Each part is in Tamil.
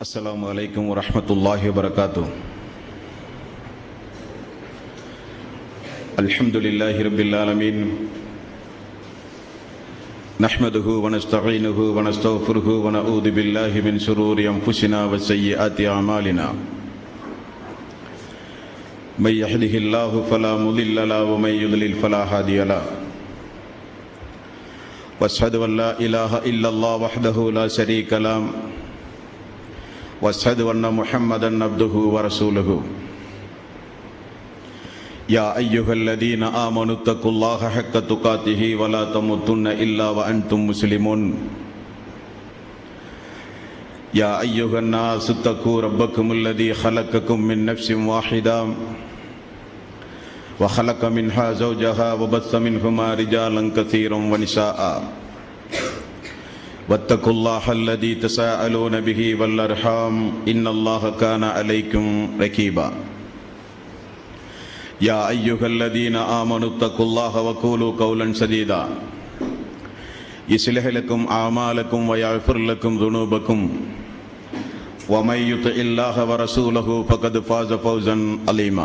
السلام عليكم ورحمة الله وبركاته الحمد لله رب العالمين نحمده ونستعينه ونستغفره ونعوذ بالله من شرور أنفسنا وسيئات أعمالنا من يهده الله فلا مضل له ومن يضلل فلا هادي له واشهد ان لا اله الا الله وحده لا شريك له واشهد ان محمدا عبده ورسوله يا ايها الذين امنوا اتقوا الله حق تقاته ولا تموتن الا وانتم مسلمون يا ايها الناس اتقوا ربكم الذي خلقكم من نفس واحده وخلق منها زوجها وبث منهما رجالا كثيرا ونساء واتقوا الله الذي تساءلون به والارحام ان الله كان عليكم ركيبا يا ايها الذين امنوا اتقوا الله وقولوا قولا سديدا يصلح لكم اعمالكم ويغفر لكم ذنوبكم ومن يطع الله ورسوله فقد فاز فوزا عظيما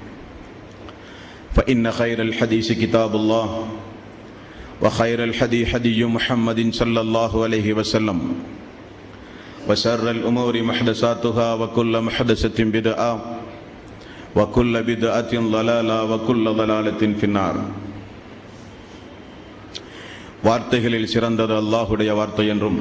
فإن خير الحديث كتاب الله وخير الحدي حدي محمد صلى الله عليه وسلم وشر الأمور محدثاتها وكل محدثة بدعة وكل بدعة ضلالة وكل ضلالة في النار வார்த்தைகளில் சிறந்தது அல்லாஹுடைய வார்த்தை என்றும்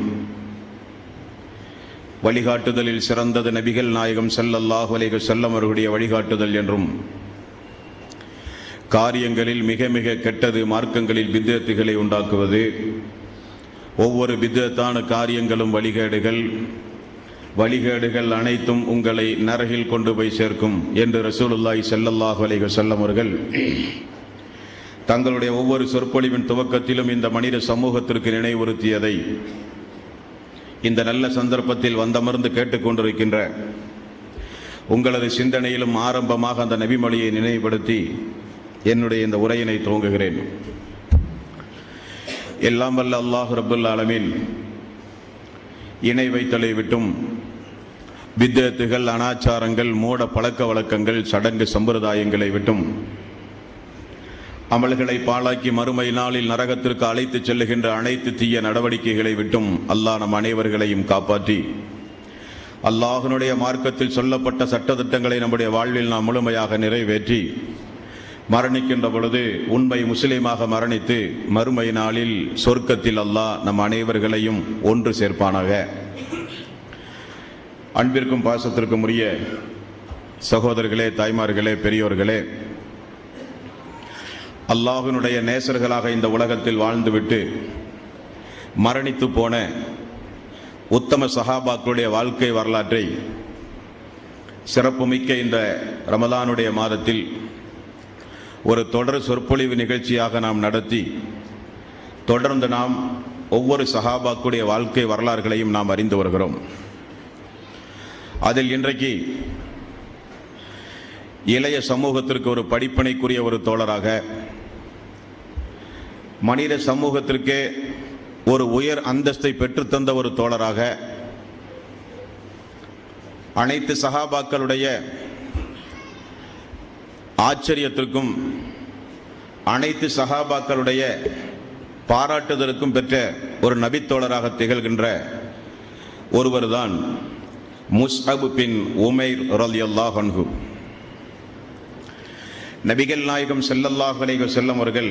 வழிகாட்டுதலில் சிறந்தது நபிகள் நாயகம் ஸல்லல்லாஹு அலைஹி வஸல்லம் அவர்களுடைய வழிகாட்டுதல் என்றும் காரியங்களில் மிக மிக கெட்டது மார்க்கங்களில் பித்தத்துகளை உண்டாக்குவது ஒவ்வொரு பித்தத்தான காரியங்களும் வழிகேடுகள் வழிகேடுகள் அனைத்தும் உங்களை நரகில் கொண்டு போய் சேர்க்கும் என்று ரசூலுல்லாஹி ஸல்லல்லாஹு அலைஹி வஸல்லம் அவர்கள் தங்களுடைய ஒவ்வொரு சொற்பொழிவின் துவக்கத்திலும் இந்த மனித சமூகத்திற்கு நினைவுறுத்தியதை இந்த நல்ல சந்தர்ப்பத்தில் வந்தமர்ந்து கேட்டுக்கொண்டிருக்கின்ற உங்களது சிந்தனையிலும் ஆரம்பமாக அந்த நபிமொழியை நினைவுபடுத்தி என்னுடைய இந்த உரையினை துவங்குகிறேன் எல்லாம் வல்ல அல்லாஹ் ரபுல் ஆலமீன் இணை வைத்தலை விட்டும் வித்தத்துகள் அனாச்சாரங்கள் மூட பழக்க வழக்கங்கள் சடங்கு சம்பிரதாயங்களை விட்டும் அமல்களை பாழாக்கி மறுமை நாளில் நரகத்திற்கு அழைத்துச் செல்லுகின்ற அனைத்து தீய நடவடிக்கைகளை விட்டும் அல்லாஹ் நம் அனைவர்களையும் காப்பாற்றி அல்லாஹனுடைய மார்க்கத்தில் சொல்லப்பட்ட சட்டத்திட்டங்களை நம்முடைய வாழ்வில் நாம் முழுமையாக நிறைவேற்றி மரணிக்கின்ற பொழுது உண்மை முஸ்லீமாக மரணித்து மறுமை நாளில் சொர்க்கத்தில் அல்லாஹ் நம் அனைவர்களையும் ஒன்று சேர்ப்பானாக அன்பிற்கும் பாசத்திற்கும் உரிய சகோதரர்களே தாய்மார்களே பெரியோர்களே அல்லாஹினுடைய நேசர்களாக இந்த உலகத்தில் வாழ்ந்துவிட்டு மரணித்து போன உத்தம சஹாபாக்களுடைய வாழ்க்கை வரலாற்றை சிறப்புமிக்க இந்த ரமலானுடைய மாதத்தில் ஒரு தொடர் சொற்பொழிவு நிகழ்ச்சியாக நாம் நடத்தி தொடர்ந்து நாம் ஒவ்வொரு சஹாபாக்குடைய வாழ்க்கை வரலாறுகளையும் நாம் அறிந்து வருகிறோம் அதில் இன்றைக்கு இளைய சமூகத்திற்கு ஒரு படிப்பினைக்குரிய ஒரு தோழராக மனித சமூகத்திற்கே ஒரு உயர் அந்தஸ்தை பெற்றுத்தந்த ஒரு தோழராக அனைத்து சகாபாக்களுடைய ஆச்சரியத்திற்கும் அனைத்து சகாபாக்களுடைய பாராட்டுதலுக்கும் பெற்ற ஒரு நபித்தோழராக திகழ்கின்ற ஒருவர்தான் முஸ்அபு பின் உமைர் ரலியல்லாஹ் அன்ஹு நபிகள் நாயகம் செல்லல்லாஹ் அலைஹி செல்லம் அவர்கள்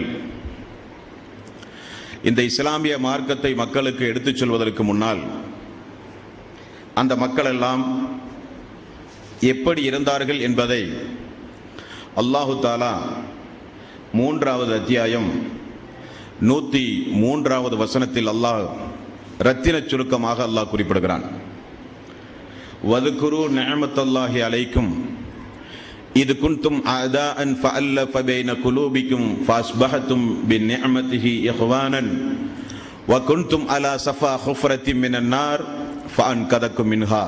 இந்த இஸ்லாமிய மார்க்கத்தை மக்களுக்கு எடுத்துச் சொல்வதற்கு முன்னால் அந்த மக்கள் எல்லாம் எப்படி இருந்தார்கள் என்பதை அல்லாஹு தாலா மூன்றாவது அத்தியாயம் நூற்றி மூன்றாவது வசனத்தில் அல்லாஹ் ரத்தின சுருக்கமாக அல்லாஹ் குறிப்பிடுகிறான் வதுகுரு நேமத்தல்லாஹி அலைக்கும் இது குன்தும் அதான் ஃபஅல்லஃப பைன குலூபிக்கும் ஃபாஸ்பஹத்தும் பின்னிஅமதிஹி இஹ்வானன் وكنتم على صفا خفرة من النار فأنقذكم منها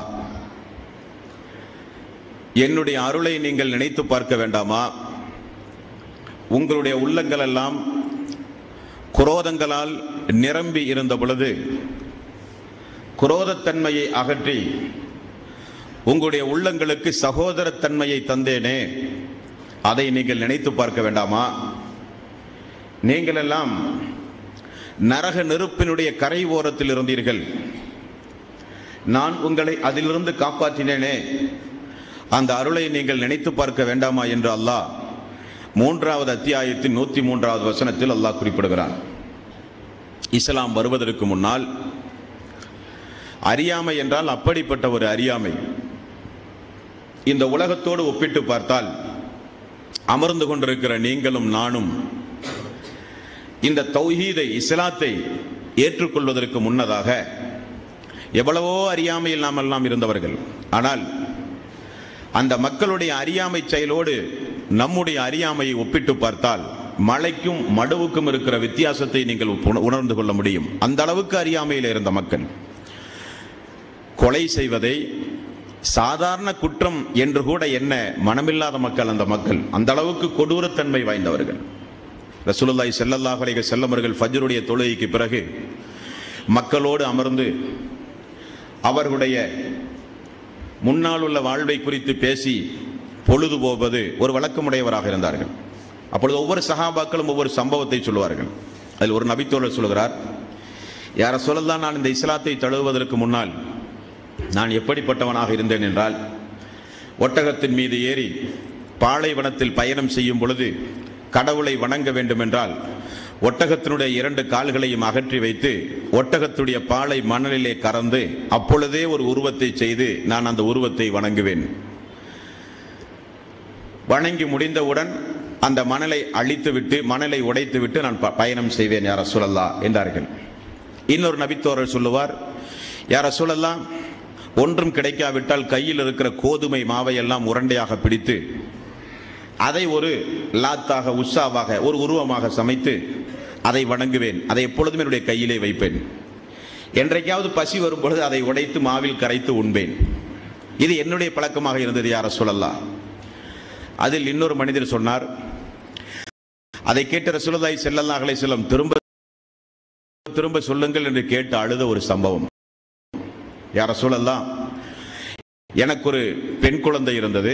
என்னுடைய அருளை நீங்கள் நினைத்து பார்க்க வேண்டாமா உங்களுடைய உள்ளங்கள் எல்லாம் குரோதங்களால் நிரம்பி இருந்த பொழுது குரோதத்தன்மையை அகற்றி உங்களுடைய உள்ளங்களுக்கு சகோதரத்தன்மையை தந்தேனே அதை நீங்கள் நினைத்து பார்க்க வேண்டாமா நீங்கள் எல்லாம் நரக நெருப்பினுடைய கரை ஓரத்தில் இருந்தீர்கள் நான் உங்களை அதிலிருந்து காப்பாற்றினேனே அந்த அருளை நீங்கள் நினைத்து பார்க்க வேண்டாமா என்று அல்லாஹ் மூன்றாவது அத்தியாயத்தின் நூத்தி மூன்றாவது வசனத்தில் அல்லாஹ் குறிப்பிடுகிறான் இஸ்லாம் வருவதற்கு முன்னால் அறியாமை என்றால் அப்படிப்பட்ட ஒரு அறியாமை இந்த உலகத்தோடு ஒப்பிட்டு பார்த்தால் அமர்ந்து கொண்டிருக்கிற நீங்களும் நானும் இந்த தௌஹீதை இஸ்லாத்தை ஏற்றுக்கொள்வதற்கு முன்னதாக எவ்வளவோ அறியாமையில் நாம் எல்லாம் இருந்தவர்கள் ஆனால் அந்த மக்களுடைய அறியாமை செயலோடு நம்முடைய அறியாமையை ஒப்பிட்டு பார்த்தால் மலைக்கும் மடுவுக்கும் இருக்கிற வித்தியாசத்தை நீங்கள் உண- உணர்ந்து கொள்ள முடியும் அந்த அளவுக்கு அறியாமையில் இருந்த மக்கள் கொலை செய்வதை சாதாரண குற்றம் என்று கூட என்ன மனமில்லாத மக்கள் அந்த மக்கள் அந்த அளவுக்கு கொடூரத்தன்மை வாய்ந்தவர்கள் ரசூலுல்லாஹி ஸல்லல்லாஹு அலைஹி வஸல்லம் அவர்கள் ஃபஜ்ருடைய தொழுகைக்கு பிறகு மக்களோடு அமர்ந்து அவர்களுடைய முன்னால் உள்ள வாழ்வை குறித்து பேசி பொழுது போவது ஒரு வழக்கமுடையவராக இருந்தார்கள் அப்பொழுது ஒவ்வொரு சஹாபாக்களும் ஒவ்வொரு சம்பவத்தை சொல்லுவார்கள் அதில் ஒரு நபித்தோழர் சொல்கிறார் யார சொல்லலாம் நான் இந்த இஸ்லாத்தை தழுவுவதற்கு முன்னால் நான் எப்படிப்பட்டவனாக இருந்தேன் என்றால் ஒட்டகத்தின் மீது ஏறி பாலைவனத்தில் பயணம் செய்யும் பொழுது கடவுளை வணங்க வேண்டும் என்றால் ஒட்டகத்தினுடைய இரண்டு கால்களையும் அகற்றி வைத்து ஒட்டகத்துடைய பாலை மணலிலே கறந்து அப்பொழுதே ஒரு உருவத்தை செய்து நான் அந்த உருவத்தை வணங்குவேன் வணங்கி முடிந்தவுடன் அந்த மணலை அழித்துவிட்டு மணலை உடைத்துவிட்டு நான் ப- பயணம் செய்வேன் யார சொல்லல்லா என்றார்கள் இன்னொரு நபித்தோரர் சொல்லுவார் யார சொல்லலாம் ஒன்றும் கிடைக்காவிட்டால் கையில் இருக்கிற கோதுமை மாவை எல்லாம் உருண்டையாக பிடித்து அதை ஒரு லாத்தாக உஷாவாக ஒரு உருவமாக சமைத்து அதை வணங்குவேன் அதை எப்பொழுதும் என்னுடைய கையிலே வைப்பேன் என்றைக்காவது பசி வரும் பொழுது அதை உடைத்து மாவில் கரைத்து உண்பேன் இது என்னுடைய பழக்கமாக இருந்தது யார சொல்லலாம் அதில் இன்னொரு மனிதர் சொன்னார் அதை கேட்ட ரசூலுல்லாஹி ஸல்லல்லாஹு அலைஹி வஸல்லம் திரும்ப திரும்ப சொல்லுங்கள் என்று கேட்டு அழுத ஒரு சம்பவம் யார சொல்லலாம் எனக்கு ஒரு பெண் குழந்தை இருந்தது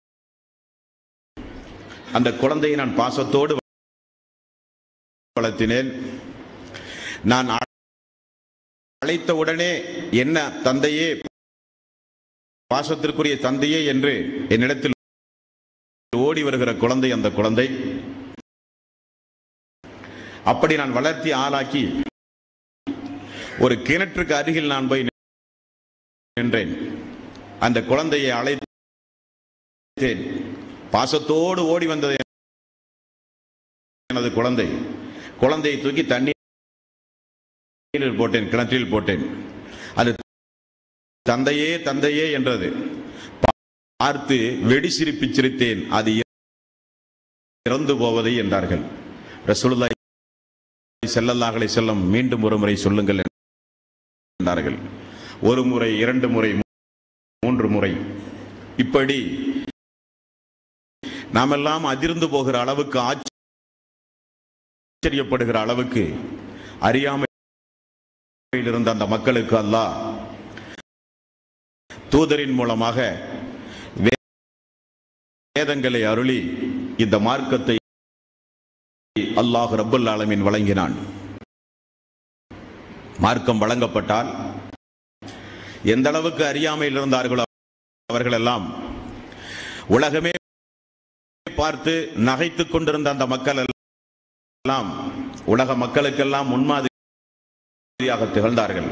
அந்த குழந்தையை நான் பாசத்தோடு வளர்த்தினேன் நான் அழைத்த உடனே என்ன தந்தையே பாசத்திற்குரிய தந்தையே என்று என்னிடத்தில் ஓடி வருகிற குழந்தை அந்த குழந்தை அப்படி நான் வளர்த்தி ஆளாக்கி ஒரு கிணற்றுக்கு அருகில் நான் போய் நின்றேன் அந்த குழந்தையை அழைத்தேன் பாசத்தோடு ஓடி வந்தது எனது குழந்தை குழந்தையை தூக்கி தண்ணீரில் போட்டேன் கிணற்றில் போட்டேன் அது தந்தையே தந்தையே என்றது பார்த்து வெடி சிரிப்பு சிரித்தேன் அது இறந்து போவதை என்றார்கள் ரசூலுல்லாஹி ஸல்லல்லாஹு அலைஹி வஸல்லம் மீண்டும் ஒரு முறை சொல்லுங்கள் என்றார்கள் ஒரு முறை இரண்டு முறை மூன்று முறை இப்படி நாமெல்லாம் அதிர்ந்து போகிற அளவுக்கு ஆச்சரியப்படுகிற அளவுக்கு அறியாமையில் இருந்த அந்த மக்களுக்கு அல்லாஹ் தூதரின் மூலமாக வே- வேதங்களை அருளி இந்த மார்க்கத்தை அல்லாஹ் ரப்பல் ஆலமீன் வழங்கினான் மார்க்கம் வழங்கப்பட்டால் எந்த அளவுக்கு அறியாமையில் இருந்தார்களோ அவர்கள் எல்லாம் உலகமே பார்த்து நகைத்துக் கொண்டிருந்த அந்த மக்கள் எல்லாம் உலக மக்களுக்கெல்லாம் முன்மாதிரியாக திகழ்ந்தார்கள்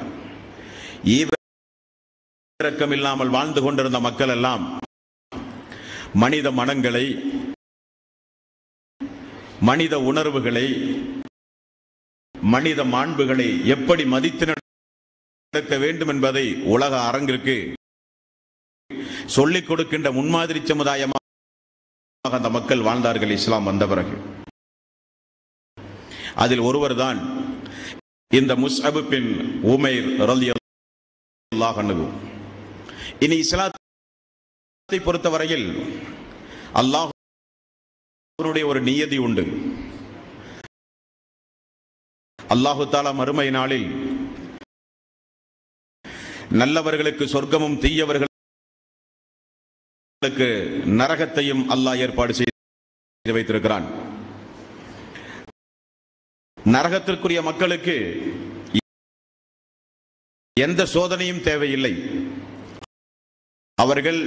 ஈவிரக்கம் இல்லாமல் வாழ்ந்து கொண்டிருந்த மக்கள் எல்லாம் மனித மனங்களை மனித உணர்வுகளை மனித மாண்புகளை எப்படி மதித்து நடக்க வேண்டும் என்பதை உலக அரங்கிற்கு சொல்லிக் கொடுக்கின்ற முன்மாதிரி சமுதாயமாக அந்த மக்கள் வாழ்ந்தார்கள் இஸ்லாம் வந்த பிறகு அதில் ஒருவர்தான் இந்த முஸ்அபு பின் உமைர் ரலியல்லாஹு அன்ஹு இனி இஸ்லாத்தை பொறுத்தவரையில் அல்லாஹ்வுடைய ஒரு நியதி உண்டு அல்லாஹு தாலா மறுமை நாளில் நல்லவர்களுக்கு சொர்க்கமும் தீயவர்கள் அவர்களுக்கு நரகத்தையும் அல்லாஹ் ஏற்பாடு செய்து வைத்திருக்கிறான் நரகத்திற்குரிய மக்களுக்கு எந்த சோதனையும் தேவையில்லை அவர்கள்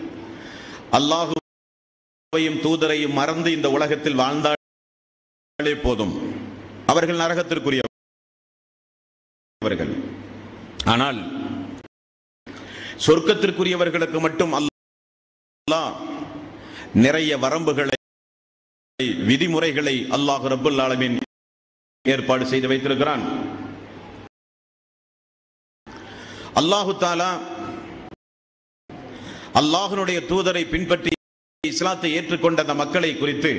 அல்லாஹுவையும் தூதரையும் மறந்து இந்த உலகத்தில் வாழ்ந்தாலே போதும் அவர்கள் நரகத்திற்குரியவர்கள் ஆனால் சொர்க்கத்திற்குரியவர்களுக்கு மட்டும் அல்லாஹ் நிறைய வரம்புகளை விதிமுறைகளை அல்லாஹ் ரப்புல் ஆலமீன் ஏற்பாடு செய்து வைத்திருக்கிறான் அல்லாஹு தாலா அல்லாஹனுடைய தூதரை பின்பற்றி இஸ்லாத்தை ஏற்றுக்கொண்ட அந்த மக்களை குறித்து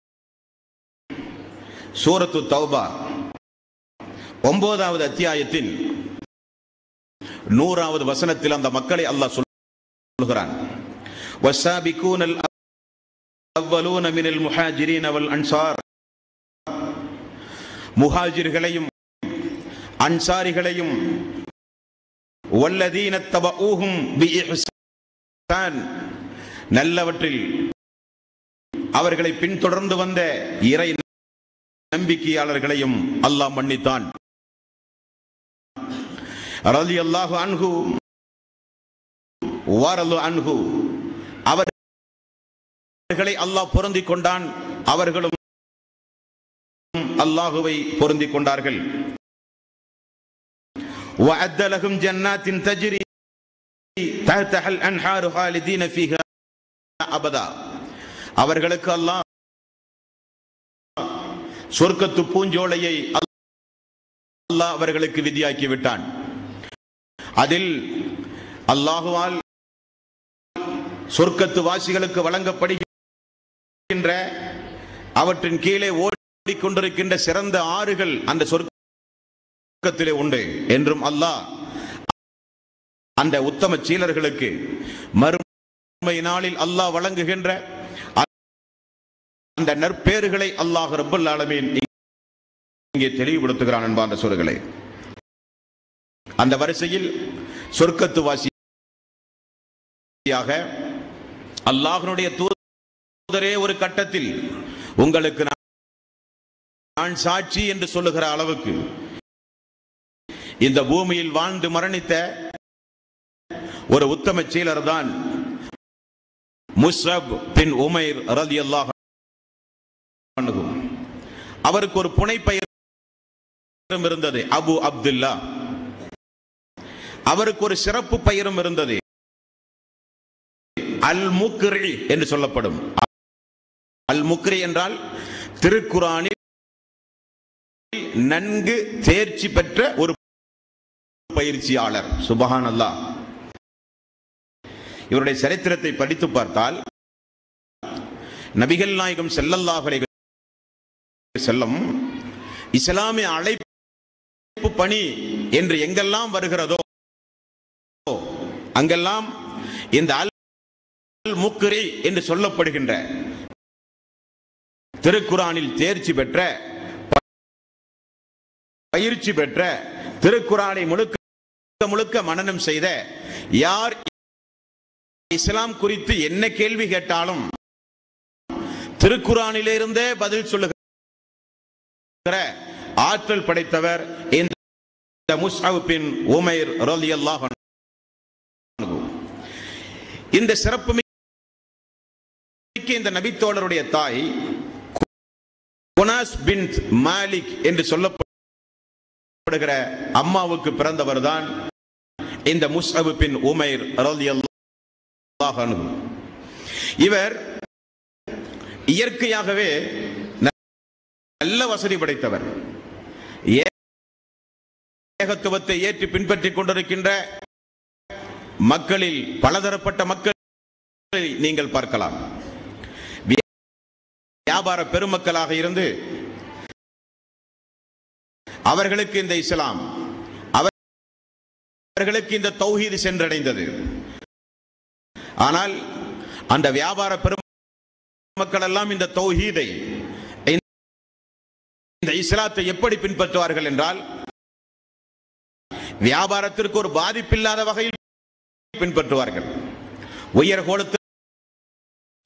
சூரத்து தௌபா ஒன்பதாவது அத்தியாயத்தின் நூறாவது வசனத்தில் அந்த மக்களை அல்லாஹ் சொல்கிறான் والسابقون الأولون من المهاجرين والأنصار முஹாஜிர்களையும் அன்சாரிகளையும் வல்லதீன தபஊஹும் பிஇஹ்சான் நல்லவற்றில் அவர்களை பின்தொடர்ந்து வந்த இறை நம்பிக்கையாளர்களையும் அல்லாஹ் மன்னித்தான் ரலியல்லாஹு அன்ஹு வரலு அன்ஹு அவர்களை அல்லாஹ் பொருந்திக் கொண்டான் அவர்களும் அல்லாஹுவை பொருந்திக் கொண்டார்கள் وأعد لهم جنات تجري تحتها الأنهار خالدين فيها أبدا அவர்களுக்கு அல்லாஹ் சொர்க்கத்து பூஞ்சோலையை அல்லாஹ் அவர்களுக்கு விதியாக்கி விட்டான் அதில் அல்லாஹுவால் சொர்க்கத்து வாசிகளுக்கு வழங்கப்படுகின்ற அவற்றின் கீழே ஓடிக்கொண்டிருக்கின்ற சிறந்த ஆறுகள் அந்த சொர்க்கத்திலே உண்டு என்றும் அல்லாஹ் அந்த உத்தம சீலர்களுக்கு மறுமை நாளில் அல்லாஹ் வழங்குகின்ற அந்த நற்பேறுகளை அல்லாஹ் ரப்பல் ஆலமீன் இங்கே தெளிவுபடுத்துகிறான் என்பான்ற சொல்களை அந்த வரிசையில் சொர்க்கத்து வாசியாக அல்லாஹ்னுடைய தூதரே ஒரு கட்டத்தில் உங்களுக்கு நான் சாட்சி என்று சொல்லுகிற அளவுக்கு இந்த பூமியில் வாழ்ந்து மரணித்த ஒரு உத்தம சீலர் தான் முஸ்ரப் பின் உமைர் ரதி அல்லாஹ் அவருக்கு ஒரு புனைப்பெயர் இருந்தது அபு அப்துல்லா அவருக்கு ஒரு சிறப்பு பெயரும் இருந்தது அல் முக்ரி என்று சொல்லப்படும் அல் முக்ரி என்றால் திருக்குறானில் நன்கு தேர்ச்சி பெற்ற ஒரு பயிற்சியாளர் சுபஹான் அல்லா இவருடைய சரித்திரத்தை படித்து பார்த்தால் நபிகள் நாயகம் செல்லல்லாஹலை செல்லம் இஸ்லாமிய அழைப்பு பணி என்று எங்கெல்லாம் வருகிறதோ அங்கெல்லாம் இந்த அல் முக்ரி என்று சொல்லப்படுகின்ற திருக்குறானில் தேர்ச்சி பெற்ற பயிற்சி பெற்ற திருக்குறானை முழுக்க முழுக்க மனனம் செய்த யார் இஸ்லாம் குறித்து என்ன கேள்வி கேட்டாலும் திருக்குறானிலிருந்தே பதில் சொல்லுகிற ஆற்றல் படைத்தவர் இந்த முஸ்அப் பின் உமைர் ரலியல்லாஹு அன்ஹு இந்த சிறப்பு மிக்க இந்த நபித்தோழருடைய தாய் குனாஸ் பின் மாலிக் என்று சொல்லப்படுகிற அம்மாவுக்கு பிறந்தவர் தான் இந்த முஸ்அப் பின் உமைர் ரலியல்லாஹு அன்ஹு இவர் இயற்கையாகவே நல்ல வசதி படைத்தவர் ஏகத்துவத்தை ஏற்று பின்பற்றிக் கொண்டிருக்கின்ற மக்களில் பலதரப்பட்ட மக்களை நீங்கள் பார்க்கலாம் வியாபார பெருமக்களாக இருந்து அவர்களுக்கு இந்த இஸ்லாம் அவர்களுக்கு இந்த தௌஹீது சென்றடைந்தது ஆனால் அந்த வியாபார பெருமக்கள் எல்லாம் இந்த தௌஹீதை இந்த இஸ்லாத்தை எப்படி பின்பற்றுவார்கள் என்றால் வியாபாரத்திற்கு ஒரு பாதிப்பில்லாத வகையில் பின்பற்றுவார்கள் உயர் கோலத்தில்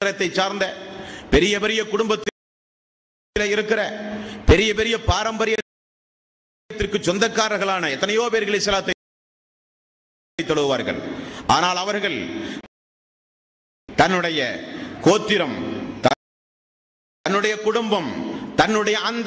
கோத்திரத்தை சார்ந்த பெரிய பெரிய குடும்பத்தில் இருக்கிற பெரிய பெரிய பாரம்பரியத்திற்கு சொந்தக்காரர்களான எத்தனையோ பேர்கள் இஸ்லாத்தை தொழுவார்கள் ஆனால் அவர்கள் தன்னுடைய கோத்திரம் த- தன்னுடைய குடும்பம் தன்னுடைய அந்த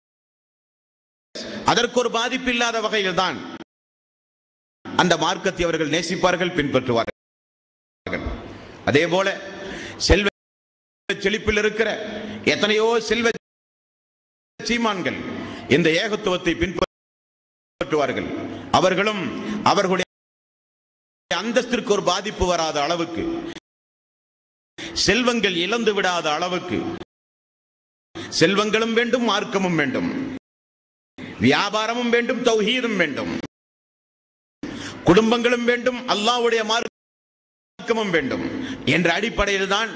அதற்கு ஒரு பாதிப்பு இல்லாத வகையில் தான் அந்த மார்க்கத்தை அவர்கள் நேசிப்பார்கள் பின்பற்றுவார்கள் அதே போல செல்வ செழிப்பில் இருக்கிற எத்தனையோ செல்வ சீமான்கள் இந்த ஏகத்துவத்தை பின்பற்றுவார்கள் அவர்களும் அவர்களுடைய அந்தஸ்திற்கு ஒரு பாதிப்பு வராத அளவுக்கு செல்வங்கள் இழந்து விடாத அளவுக்கு செல்வங்களும் வேண்டும் மார்க்கமும் வேண்டும் வியாபாரமும் வேண்டும் தௌஹீதும் வேண்டும் குடும்பங்களும் வேண்டும் அல்லாஹ்வுடைய மார்க்கமும் வேண்டும் என்ற அடிப்படையில் தான்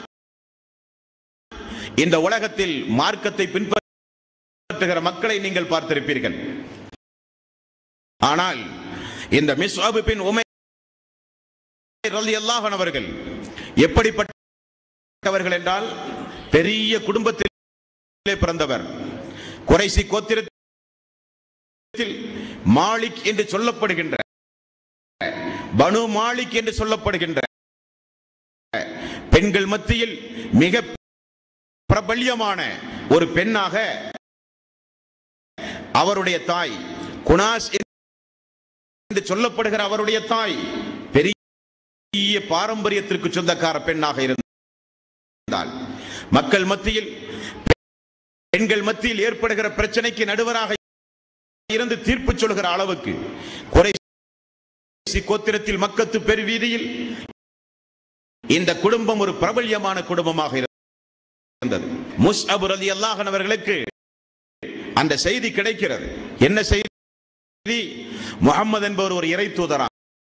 இந்த உலகத்தில் மார்க்கத்தை பின்பற்றுகிற மக்களை நீங்கள் பார்த்திருப்பீர்கள் ஆனால் இந்த மிஸ்அபு பின் உமை ரலியல்லாஹு அன்ஹு அவர்கள் எப்படிப்பட்டவர்கள் என்றால் பெரிய குடும்பத்திலே பிறந்தவர் குறைசி கோத்திரத்தில் மாலிக் என்று சொல்லப்படுகின்ற பனு மாலிக் என்று சொல்லப்படுகின்ற பெண்கள் மத்தியில் மிக பிரபல்யமான ஒரு பெண்ணாக அவருடைய தாய் குனாஸ் என்று சொல்லப்படுகிற அவருடைய தாய் பெரிய பாரம்பரியத்திற்கு சொந்தக்கார பெண்ணாக இருந்தால் மக்கள் மத்தியில் பெண்கள் மத்தியில் ஏற்படுகிற பிரச்சனைக்கு நடுவராக இருந்து தீர்ப்பு சொல்கிற அளவுக்கு குறைசி கோத்திரத்தில் மக்கத்து பெருவீதியில் இந்த குடும்பம் ஒரு பிரபல்யமான குடும்பமாக இருந்தது முஸ்அபு ரலியல்லாஹு அன்ஹு அவர்களுக்கு அந்த செய்தி கிடைக்கிறது என்ன செய்தி முகம்மது என்பவர் ஒரு இறை தூதராம்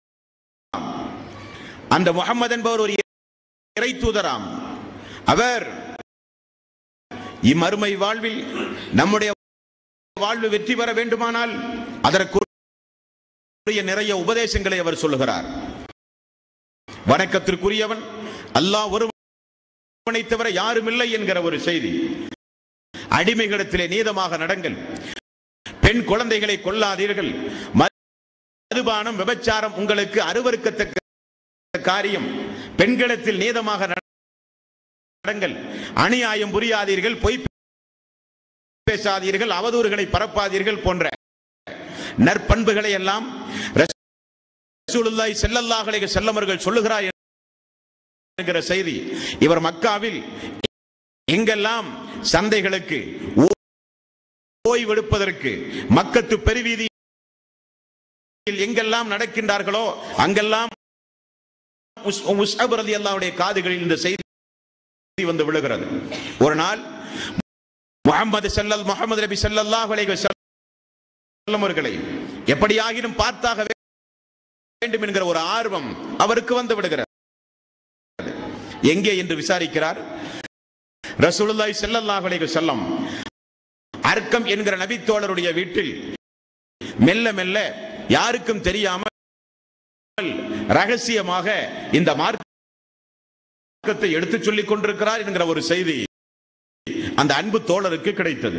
அந்த முகம்மது என்பவர் ஒரு இறை தூதராம் அவர் இம்மறுமை வாழ்வில் நம்முடைய வாழ்வு வெற்றி பெற வேண்டுமானால் அதற்குரிய நிறைய உபதேசங்களை அவர் சொல்லுகிறார் வணக்கத்திற்குரியவன் அல்லாஹ் ஒருவனை தவிர யாரும் இல்லை என்கிற ஒரு செய்தி அடிமைகளிடத்திலே நீதமாக நடங்கள் பெண் குழந்தைகளை கொல்லாதீர்கள் மதுபானம் விபச்சாரம் உங்களுக்கு அருவருக்கத்தக்க காரியம் பெண்களிடத்தில் நீதமாக நடங்கள் அநியாயம் புரியாதீர்கள் பொய் பேசாதீர்கள் அவதூறுகளை பரப்பாதீர்கள் போன்ற நற்பண்புகளை எல்லாம் ரசூலுல்லாஹி ஸல்லல்லாஹு அலைஹி வஸல்லம் அவர்கள் சொல்லுகிறார் என்கிற செய்தி இவர் மக்காவில் எங்கெல்லாம் சந்தைகளுக்கு ஓய்வெடுப்பதற்கு மக்கத்து பெருவீதியில் எங்கெல்லாம் நடக்கின்றார்களோ அங்கெல்லாம் முஸ்- முஸ்அப் ரலியல்லாஹுடைய காதுகளில் இந்த செய்தி வந்து விழுகிறது ஒரு நாள் முகமது ஸல்லல் முகமது நபி ஸல்லல்லாஹு அலைஹி வஸல்லம் அவர்களை எப்படியாகிலும் பார்த்தாக வேண்டும் என்கிற ஒரு ஆர்வம் அவருக்கு வந்து விடுகிறது எங்கே என்று விசாரிக்கிறார் ரசூலுல்லாஹி ஸல்லல்லாஹு அலைஹி வஸல்லம் அர்க்கம் என்கிற நபித்தோழருடைய வீட்டில் மெல்ல மெல்ல யாருக்கும் தெரியாமல் ரகசியமாக இந்த மார்க்கத்தை எடுத்துச் சொல்லிக் கொண்டிருக்கிறார் என்கிற ஒரு செய்தி அந்த அன்பு தோழருக்கு கிடைத்தது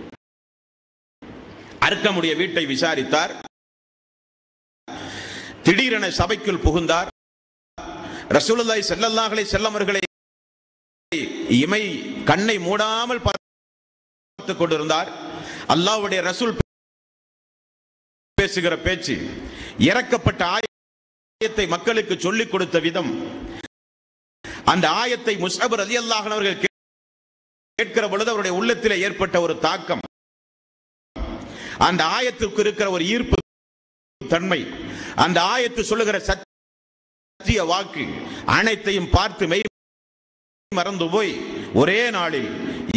அர்க்கமுடைய வீட்டை விசாரித்தார் திடீரென சபைக்குள் புகுந்தார் ரசூலுல்லாஹி ஸல்லல்லாஹு அலைஹி வஸல்லம் அவர்களை இமை கண்ணை மூடாமல் பார்த்துக் கொண்டிருந்தார் அல்லாஹ்வுடைய ரசூல் பேசுகிற பேச்சு இறக்கப்பட்ட ஆயத்தை மக்களுக்கு சொல்லிக் கொடுத்த விதம் அந்த ஆயத்தை முஸ்அப் ரலியல்லாஹு அன்ஹு அவர்கள் கேட்கிற பொழுது அவருடைய உள்ளத்திலே ஏற்பட்ட ஒரு தாக்கம் அந்த ஆயத்துக்கு இருக்கிற ஒரு ஈர்ப்பு தன்மை அந்த ஆயத்து சொல்லுகிற சத்திய வாக்கு அனைத்தையும் பார்த்து மெய் மறந்து போய் ஒரே நாளில்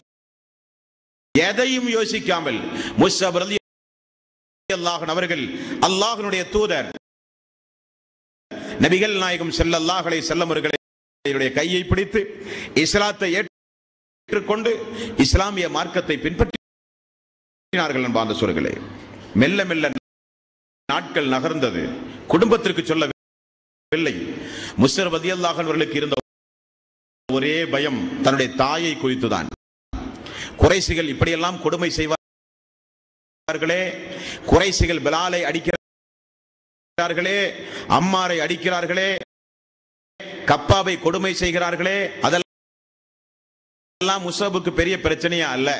எதையும் யோசிக்காமல் முஸ்அப் ரலியல்லாஹு அவர்கள் அல்லாஹ்வினுடைய தூதர் நபிகள் நாயகம் ஸல்லல்லாஹு அலைஹி வஸல்லம் அவர்களை அவருடைய கையை பிடித்து இஸ்லாத்தை ஏற்றுக்கொண்டு இஸ்லாமிய மார்க்கத்தை பின்பற்றினார்கள் என்பாந்த சொல்களே மெல்ல மெல்ல நாட்கள் நகர்ந்தது குடும்பத்திற்கு சொல்லவில்லை முஸ்தர் வதியல்லாஹ் அவர்களுக்கு இருந்த ஒரே பயம் தன்னுடைய தாயை குறித்துதான் குறைசிகள் இப்படியெல்லாம் கொடுமை செய்வார்களே குறைசிகள் பிலாலை அடிக்கிறார்களே அம்மாரை அடிக்கிறார்களே கப்பாவை கொடுமை செய்கிறார்களே அதெல்லாம் முசபுக்கு பெரிய பிரச்சனையா அல்ல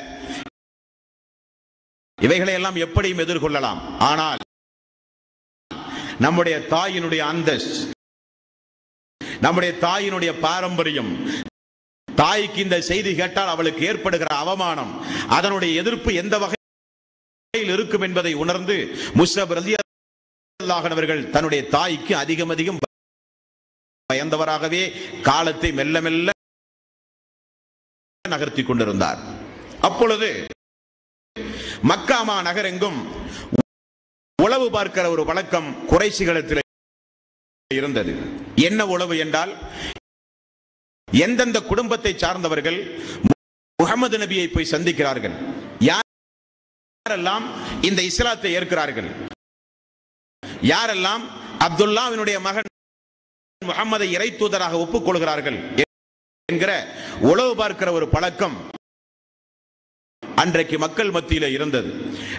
இவைகளை எல்லாம் எப்படியும் எதிர்கொள்ளலாம் ஆனால் நம்முடைய தாயினுடைய அந்தஸ் நம்முடைய தாயினுடைய பாரம்பரியம் தாய்க்கு இந்த செய்தி கேட்டால் அவளுக்கு ஏற்படுகிற அவமானம் அதனுடைய எதிர்ப்பு எந்த வகையில் இருக்கும் என்பதை உணர்ந்து முஸ்தப் ரலி அவர்கள் தன்னுடைய தாய்க்கு அதிகம் அதிகம் பயந்தவராகவே காலத்தை மெல்ல மெல்ல நகர்த்தி கொண்டிருந்தார் அப்பொழுது மக்காமா நகரெங்கும் உளவு பார்க்கிற ஒரு வழக்கம் குறைசிகளத்தில் இருந்தது என்ன உளவு என்றால் எந்தெந்த குடும்பத்தை சார்ந்தவர்கள் முகமது நபியை போய் சந்திக்கிறார்கள் யாரெல்லாம் இந்த இஸ்லாத்தை ஏற்கிறார்கள் யாரெல்லாம் அப்துல்லாவினுடைய மகன் முகமதை இறை தூதராக ஒப்புக்கொள்கிறார்கள் என்கிற உளவு பார்க்கிற ஒரு பழக்கம் அன்றைக்கு மக்கள் மத்தியில இருந்தது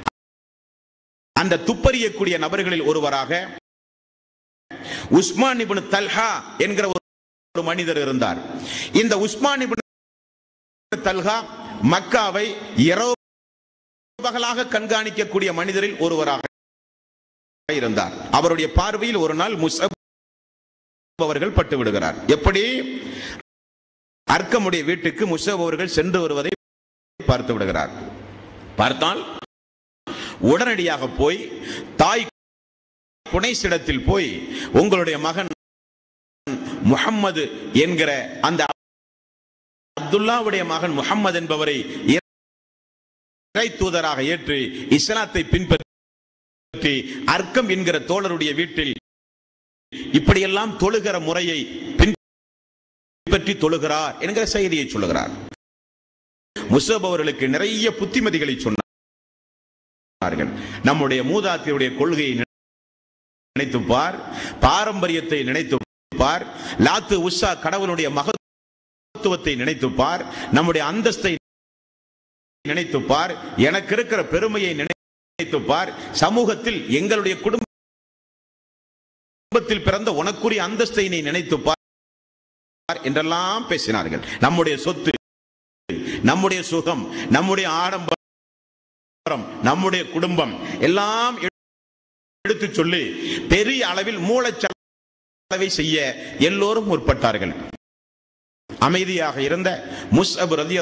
அந்த துப்பறியக்கூடிய நபர்களில் ஒருவராக உஸ்மான் இப்னு தல்ஹா என்கிற ஒரு மனிதர் இருந்தார் இந்த உஸ்மான் இப்னு தல்ஹா மக்காவை இரவு பகலாக கண்காணிக்கக்கூடிய மனிதரில் ஒருவராக இருந்தார் அவருடைய பார்வையில் ஒரு நாள் முசப் அவர்கள் பட்டு விடுகிறார் எப்படி அர்க்கமுடைய வீட்டுக்கு முசப் அவர்கள் சென்று வருவதை பார்த்து விடுகிறார் பார்த்தால் உடனடியாக போய் தாய் புனைசிடத்தில் போய் உங்களுடைய மகன் முகம்மது என்கிற அந்த அப்துல்லாவுடைய மகன் முகம்மது என்பவரை இறை தூதராக ஏற்று இஸ்லாத்தை பின்பற்றி அர்க்கம் என்கிற தோழருடைய வீட்டில் இப்படியெல்லாம் தொழுகிற முறையை பின்பற்றி தொழுகிறார் என்கிற செய்தியை சொல்லுகிறார் முசப் அவர்களுக்கு நிறைய புத்திமதிகளை சொன்னார்கள் நம்முடைய மூதாத்தியுடைய கொள்கையை நினைத்து பார் பாரம்பரியத்தை நினைத்து பார் லாத்து உஷா கடவுளுடைய மகத்துவத்தை நினைத்து பார் நம்முடைய அந்தஸ்தை நினைத்து பார் எனக்கு இருக்கிற பெருமையை நினைத்து பார் சமூகத்தில் எங்களுடைய குடும்பத்தில் பிறந்த உனக்குரிய அந்தஸ்தை நீ நினைத்து பார் என்றெல்லாம் பேசினார்கள் நம்முடைய சொத்து நம்முடைய சுகம் நம்முடைய ஆடம்பரம் நம்முடைய குடும்பம் எல்லாம் எடுத்து சொல்லி பெரிய அளவில் மூளைச்சலவை செய்ய எல்லோரும் முற்பட்டார்கள் அமைதியாக இருந்த முஸ்அப் ரதி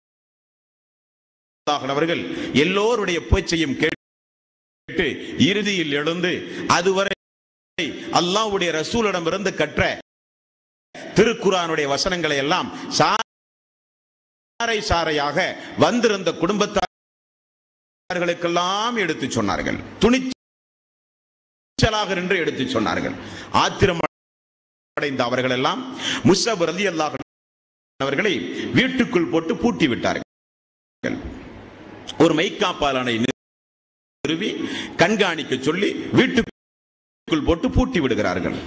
அவர்கள் எல்லோருடைய பேச்சையும் கேட்டு இறுதியில் எழுந்து அதுவரை அல்லாஹ்வுடைய ரசூலிடமிருந்து கற்ற திருக்குரானுடைய வசனங்களை எல்லாம் சாரை சாரையாக வந்திருந்த குடும்பத்தார்களுக்கெல்லாம் எடுத்து சொன்னார்கள் துணிச்சலாக நின்று எடுத்து சொன்னார்கள் ஆத்திரம் அடைந்த அவர்கள் எல்லாம் முஸ்ஸப் ரலி அல்லாஹ் அவர்களை வீட்டுக்குள் போட்டு பூட்டி விட்டார்கள் ஒரு மைக்காப்பாலனை நிறுவி கண்காணிக்க சொல்லி வீட்டுக்குள் போட்டு பூட்டி விடுகிறார்கள்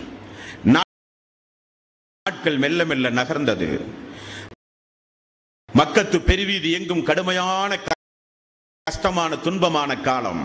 நாட்கள் மெல்ல மெல்ல நகர்ந்தது மக்கத்து பெருவீதி எங்கும் கடுமையான கஷ்டமான துன்பமான காலம்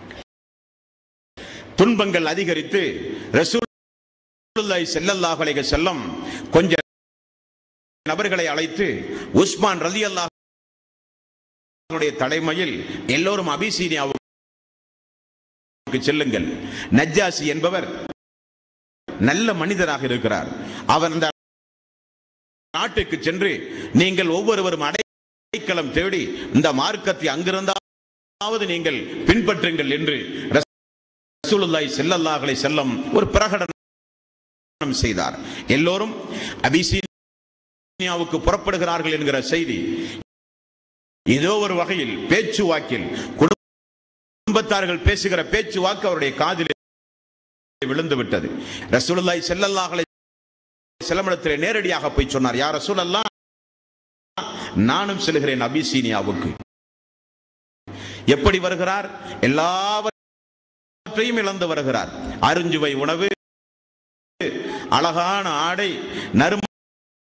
துன்பங்கள் அதிகரித்து ரசூலுல்லாஹி ஸல்லல்லாஹு அலைஹி வஸல்லம் கொஞ்ச நபர்களை அழைத்து உஸ்மான் ரலியல்லாஹு தலைமையில் எல்லோரும் அபிசீனியாவுக்கு செல்லுங்கள் நஜ்ஜாசி என்பவர் நல்ல மனிதராக இருக்கிறார் அவர் அந்த நாட்டுக்கு சென்று நீங்கள் ஒவ்வொருவரும் அடைக்கலம் தேடி இந்த மார்க்கத்தை அங்கிருந்தாவது நீங்கள் பின்பற்றுங்கள் என்று ரசூலுல்லாஹி ஸல்லல்லாஹு அலைஹி வஸல்லம் ஒரு பிரகடனம் செய்தார் எல்லோரும் அபிசீனியாவுக்கு புறப்படுகிறார்கள் என்கிற செய்தி ஏதோ ஒரு வகையில் பேச்சு வாக்கில் குடும்பத்தார்கள் பேசுகிற பேச்சு வாக்கு அவருடைய காதில் விழுந்து விட்டது ரசூலுல்லாஹி ஸல்லல்லாஹு அலைஹி செல்லமிடத்திலே நேரடியாக போய் சொன்னார் யார் ரசூலல்லா நானும் செல்கிறேன் அபிசீனியாவுக்கு எப்படி வருகிறார் எல்லாவற்றையும் இழந்து வருகிறார் அருஞ்சுவை உணவு அழகான ஆடை நறும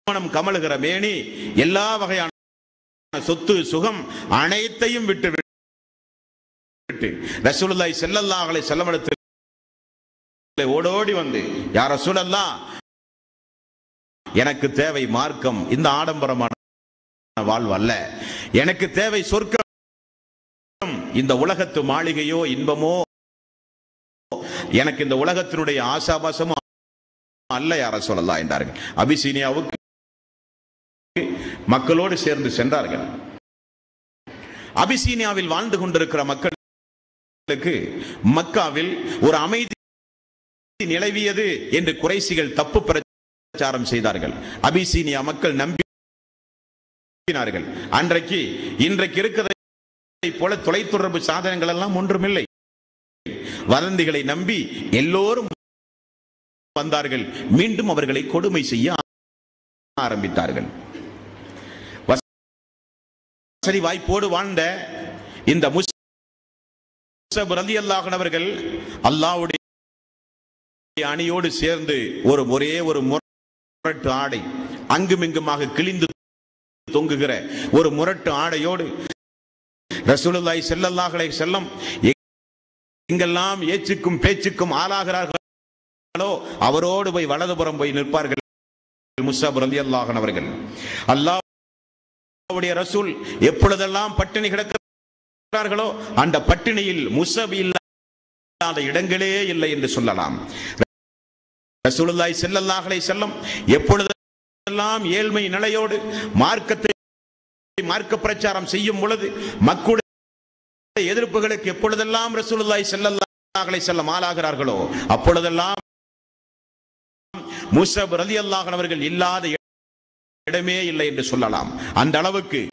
திருமணம் கமழுகிற மேனி எல்லா வகையான சொத்து சுகம் அனைத்தையும் விட்டு விட்டு ரசூலுல்லாஹி ஸல்லல்லாஹு அலைஹி வஸல்லம் இடத்தில் ஓடோடி வந்து யார் ரசூலல்லாஹ் எனக்கு தேவை மார்க்கம் இந்த ஆடம்பரமான வாழ்வு அல்ல எனக்கு தேவை சொர்க்கம் இந்த உலகத்து மாளிகையோ இன்பமோ எனக்கு இந்த உலகத்தினுடைய ஆசாபாசமோ அல்ல யார சொல்லலாம் என்றார்கள் அபிசீனியாவுக்கு மக்களோடு சேர்ந்து சென்றார்கள் அபிசீனியாவில் வாழ்ந்து கொண்டிருக்கிற மக்களுக்கு மக்காவில் ஒரு அமைதி நிலவியது என்று குறைசிகள் தப்பு பிரச்சாரம் செய்தார்கள் அபிசீனியா மக்கள் நம்பினார்கள் அன்றைக்கு இன்றைக்கு இருக்கிறதை போல தொலைத்தொடர்பு சாதனங்கள் எல்லாம் ஒன்றுமில்லை வதந்திகளை நம்பி எல்லோரும் வந்தார்கள் மீண்டும் அவர்களை கொடுமை செய்ய ஆரம்பித்தார்கள் வசதி வாய்ப்போடு வாழ்ந்த இந்த முஸ்ஸப் ரலியல்லாஹு அவர்கள் அல்லாஹ்வுடைய அணியோடு சேர்ந்து ஒரு ஒரே ஒரு முரட்டு ஆடை அங்குமிங்குமாக கிழிந்து தொங்குகிற ஒரு முரட்டு ஆடையோடு ரசூலுல்லாஹி ஸல்லல்லாஹு அலைஹி வஸல்லம் எங்கெல்லாம் ஏச்சுக்கும் பேச்சுக்கும் ஆளாகிறார்களோ அவரோடு போய் வலதுபுறம் போய் நிற்பார்கள் முஸ்ஸப் ரலியல்லாஹு அவர்கள் அல்லாஹ்வுடைய ரசூல் எப்பொழுதெல்லாம் பட்டினி கிடக்கிறார்களோ அந்த பட்டினியில் முஸ்ஸப் இல்லாத இடங்களே இல்லை என்று சொல்லலாம் ரசூலுல்லாஹி ஸல்லல்லாஹு அலைஹி வஸல்லம் எப்பொழுதெல்லாம் ஏழ்மை நிலையோடு மார்க்கத்தை மார்க்க பிரச்சாரம் செய்யும் பொழுது மக்களுடைய எதிர்ப்புகளுக்கு எப்பொழுதெல்லாம் ரசூலுல்லாஹி ஸல்லல்லாஹு அலைஹி வஸல்லம் ஆளாகிறார்களோ அப்பொழுதெல்லாம் முஸப் ரலியல்லாஹு அன்ஹு அவர்கள் இல்லாத இடமே இல்லை என்று சொல்லலாம் அந்த அளவுக்கு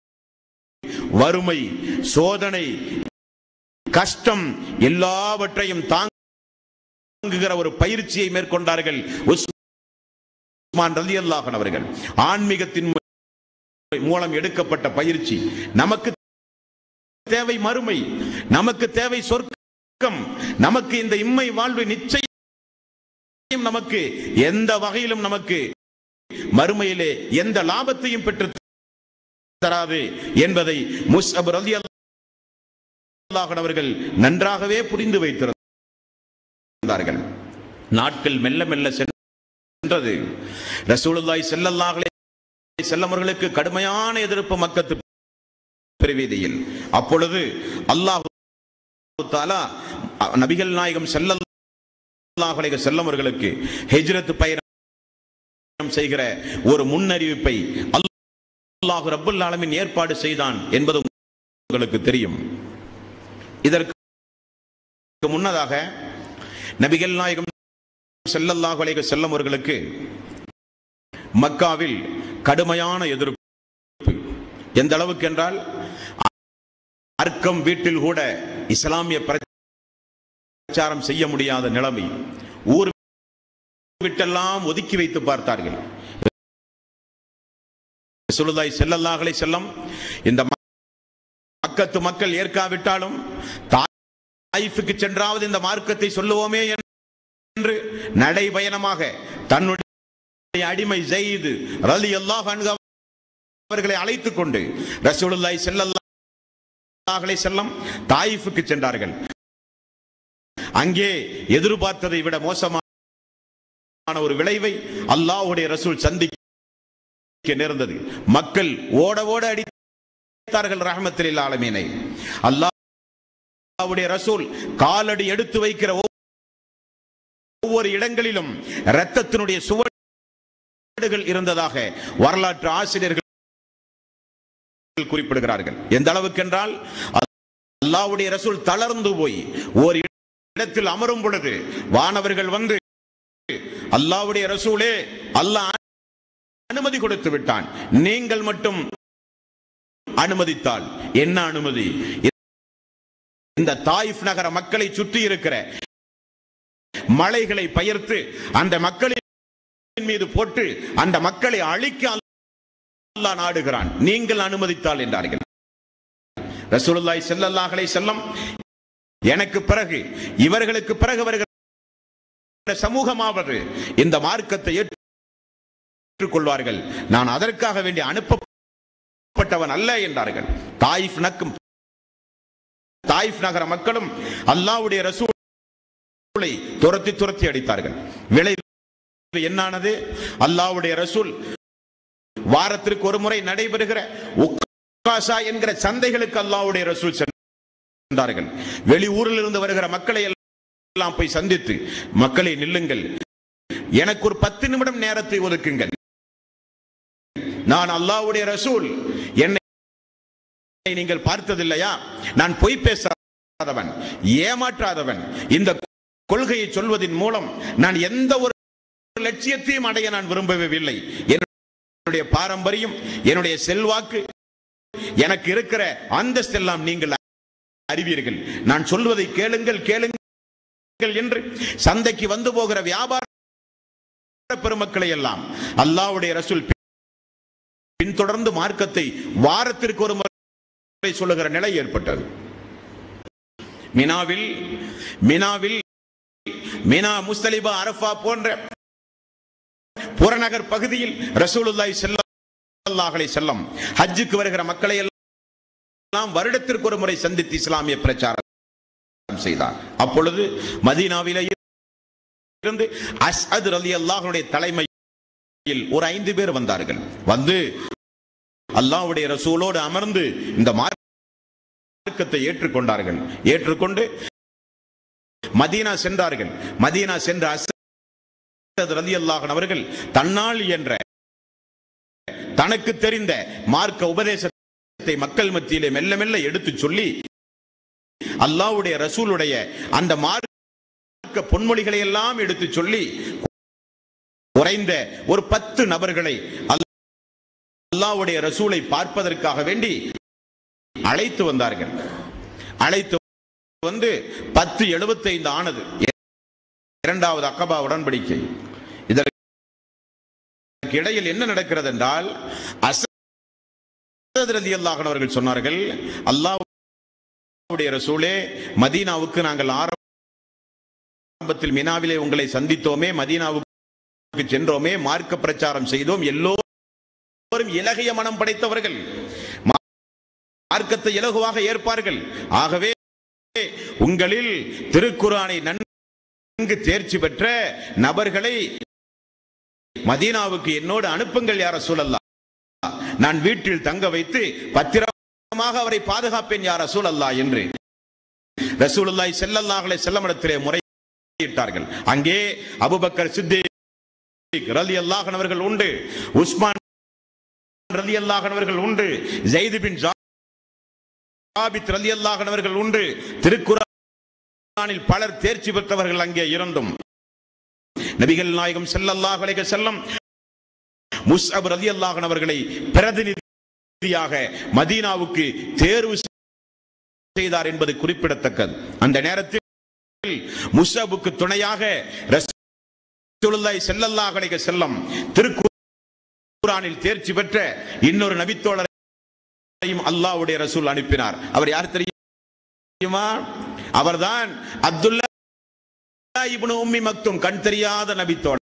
வறுமை சோதனை கஷ்டம் எல்லாவற்றையும் தாங்குகிற ஒரு பயிற்சியை மேற்கொண்டார்கள் உஸ்மான் ரலியல்லாஹு அன்ஹு அவர்கள் ஆன்மீகத்தின் மூலம் எடுக்கப்பட்ட பயிற்சி நமக்கு தேவை மறுமை நமக்கு தேவை சொர்க்கம் நமக்கு இந்த இம்மை வாழ்வு நிச்சயம் நமக்கு எந்த வகையிலும் நமக்கு மறுமையிலே எந்த லாபத்தையும் பெற்று தராது என்பதை முஸ்அப் ரலியல்லாஹு அவர்கள் நன்றாகவே புரிந்து வைத்திருந்தார்கள் நாட்கள் மெல்ல மெல்ல சென்றது ரசூலுல்லாஹி ஸல்லல்லாஹு அலைஹி செல்லமர்களுக்கு கடுமையான எதிர்ப்பு மக்கத்து பெருவீதியில் அப்பொழுது அல்லாஹு தாலா நபிகள் நாயகம் செல்லல்லாஹு அலைஹி செல்லமர்களுக்கு ஹிஜ்ரத் பயணம் செய்கிற ஒரு முன்னறிவிப்பை அல்லாஹு ரப்புல் ஆலமின் ஏற்பாடு செய்தான் என்பது உங்களுக்கு தெரியும் இதற்கு முன்னதாக நபிகள் நாயகம் செல்லல்லாஹு அலைஹி செல்லமர்களுக்கு மக்காவில் கடுமையான எதிர்ப்பு எந்த அளவுக்கு என்றால் அர்க்கம் வீட்டில் கூட இஸ்லாமிய பிரச்சாரம் செய்ய முடியாத நிலைமை ஊர் விட்டெல்லாம் ஒதுக்கி வைத்து பார்த்தார்கள் சுலுதாய் செல்லல்லாஹலை செல்லம் இந்த மக்கத்து மக்கள் ஏற்காவிட்டாலும் தாய்ஃபுக்கு சென்றாவது இந்த மார்க்கத்தை சொல்லுவோமே என்று நடைபயணமாக தன்னுடைய அடிமை ஜெயிது ரலி அல்லாஹ் அவர்களை அழைத்துக் கொண்டு ரசூலுல்லாஹி ஸல்லல்லாஹு செல்லம் தாயிஃபுக்கு சென்றார்கள் அங்கே எதிர்பார்த்ததை விட மோசமான ஒரு விளைவை அல்லாஹ்வுடைய ரசூல் சந்திக்க நேர்ந்தது மக்கள் ஓட ஓட அடித்தார்கள் ரஹமத்தில் ஆலமீனை அல்லாஹ்வுடைய ரசூல் காலடி எடுத்து வைக்கிற ஒவ்வொரு இடங்களிலும் இரத்தத்தினுடைய சுவடுகள் இருந்ததாக வரலாற்று ஆசிரியர்கள் குறிப்பிடுகிறார்கள் எந்த அளவுக்கு என்றால் அல்லாவுடைய ரசூல் தளர்ந்து போய் ஒரு இடத்தில் அமரும் பொழுது வானவர்கள் வந்து அல்லாவுடைய ரசூலே அல்லாஹ் அனுமதி கொடுத்து விட்டான் நீங்கள் மட்டும் அனுமதித்தால் என்ன அனுமதி இந்த தாயிஃப் நகர மக்களை சுற்றி இருக்கிற மலைகளை பயிர்த்து அந்த மக்களின் மீது போட்டு அந்த மக்களை அழிக்க அல்லாஹ் நாடுகிறான் நீங்கள் அனுமதித்தால் என்றார்கள் ரசூலுல்லாஹி ஸல்லல்லாஹு அலைஹி வஸல்லம் எனக்கு பிறகு இவர்களுக்கு பிறகு வருகிற சமூகமாவது இந்த மார்க்கத்தை ஏற்று ஏற்றுக்கொள்வார்கள் நான் அதற்காக வேண்டி அனுப்பப்பட்டவன் அல்ல என்றார்கள் தாயிஃப் நக்கும் தாயிஃப் நகர மக்களும் அல்லாஹ்வுடைய ரசூலை துரத்தி துரத்தி அடித்தார்கள் விளைவு என்னானது அல்லாஹ்வுடைய ரசூல் வாரத்திற்கு ஒரு முறை நடைபெறுகிற உக்காசா என்கிற சந்தைகளுக்கு அல்லாஹ்வுடைய ரசூல் சென்றார்கள் வெளி ஊரில் இருந்து வருகிற மக்களை எல்லாம் போய் சந்தித்து மக்களை நில்லுங்கள் எனக்கு ஒரு பத்து நிமிடம் நேரத்தை ஒதுக்குங்கள் நான் அல்லாஹ்வுடைய ரசூல் என்னை நீங்கள் பார்த்ததில்லையா நான் பொய் பேசாதவன் ஏமாற்றாதவன் இந்த கொள்கையை சொல்வதின் மூலம் நான் எந்த ஒரு லட்சியத்தையும் அடைய நான் விரும்பவே இல்லை என்னுடைய பாரம்பரியம் என்னுடைய செல்வாக்கு எனக்கு இருக்கிற அந்தஸ்தெல்லாம் நீங்கள் அறிவீர்கள் நான் சொல்வதை கேளுங்கள் கேளுங்கள் என்று சந்தைக்கு வந்து போகிற வியாபார பெருமக்களை எல்லாம் அல்லாஹ்வுடைய ரசூல் பின்தொடர்ந்து மார்க்கத்தை வாரத்திற்கு ஒரு முறை சொல்லுகிற நிலை ஏற்பட்டது மினாவில் மினாவில் மினா முஸ்தலிபா அரஃபா போன்ற புறநகர் பகுதியில் ரசூலுல்லாஹி ஸல்லல்லாஹு அலைஹி வஸல்லம் ஹஜ்ஜுக்கு வருகிற மக்களை எல்லாம் வருடத்திற்கு ஒரு முறை சந்தித்து இஸ்லாமிய பிரச்சாரம் செய்தார் அப்பொழுது மதீனாவிலே இருந்து அஸ்அத் ரலியல்லாஹுடைய தலைமையில் ஒரு ஐந்து பேர் வந்தார்கள் வந்து அல்லாஹ்வுடைய ரசூலோடு அமர்ந்து இந்த மார்க்கத்தை ஏற்றுக்கொண்டார்கள் ஏற்றுக்கொண்டு மதீனா சென்றார்கள் மதீனா சென்ற அஸ்அத் ரலியல்லாஹு அவர்கள் தன்னால் என்ற தனக்கு தெரிந்த மார்க்க உபதேசத்தை மக்கள் மத்தியிலே மெல்ல மெல்ல எடுத்து சொல்லி அல்லாஹ்வுடைய ரசூலுடைய அந்த மார்க்க பொன்மொழிகளை எல்லாம் எடுத்து சொல்லி குறைந்த ஒரு பத்து நபர்களை அல்லாஹ்வுடைய ரசூலை பார்ப்பதற்காக வேண்டி அழைத்து வந்தார்கள் அழைத்து வந்து பத்து எழுபத்தைந்து ஆனது இரண்டாவது அக்கபா உடன்படிக்கை இதற்கு இடையில் என்ன நடக்கிறது என்றால் அசத் ரலியல்லாஹு அவர்கள் சொன்னார்கள் அல்லாஹ்வுடைய ரசூலே மதீனாவுக்கு நாங்கள் ஆரம்பத்தில் மினாவிலே உங்களை சந்தித்தோமே மதீனாவுக்கு சென்றோமே மார்க்க பிரச்சாரம் செய்தோம் எல்லோரும் இலகிய மனம் படைத்தவர்கள் மார்க்கத்தை இலகுவாக ஏற்பார்கள் ஆகவே உங்களில் திருக்குரானை நன்கு தேர்ச்சி பெற்ற நபர்களை மதீனாவுக்கு என்னோடு அனுப்புங்கள் யார சூழல்லா நான் வீட்டில் தங்க வைத்து பத்திரமாக அவரை பாதுகாப்பேன் யார சூழல்லா என்று ரசூலுல்லாஹி ஸல்லல்லாஹு செல்லமிடத்திலே முறையிட்டார்கள் அங்கே அபுபக்கர் சித்திக் ரலியல்லாஹு அவர்கள் உண்டு உஸ்மான் ரலியல்லாஹு அவர்கள் உண்டு ஜெயித் பின் ஜாபித் ரலியல்லாஹு அவர்கள் உண்டு திருக்குரானில் பலர் தேர்ச்சி பெற்றவர்கள் அங்கே இருந்தும் நபிகள் நாயகம் ஸல்லல்லாஹு அலைஹி வஸல்லம் முஸ்அப் ரலியல்லாஹு அவர்களை பிரதிநிதியாக மதீனாவுக்கு தேர்வு செய்தார் என்பது குறிப்பிடத்தக்கது அந்த நேரத்தில் முஸ்அபுக்கு துணையாக ரசூலுல்லாஹி ஸல்லல்லாஹு அலைஹி வஸல்லம் திருக்குரானில் தேர்ச்சி பெற்ற இன்னொரு நபித்தோழரையும் அல்லாஹ்வுடைய ரசூல் அனுப்பினார் அவர் யார் தெரியுமா அவர்தான் அப்துல்லா இப்னு உம்மி மக்தும் கண் தெரியாத நபித்தோழர்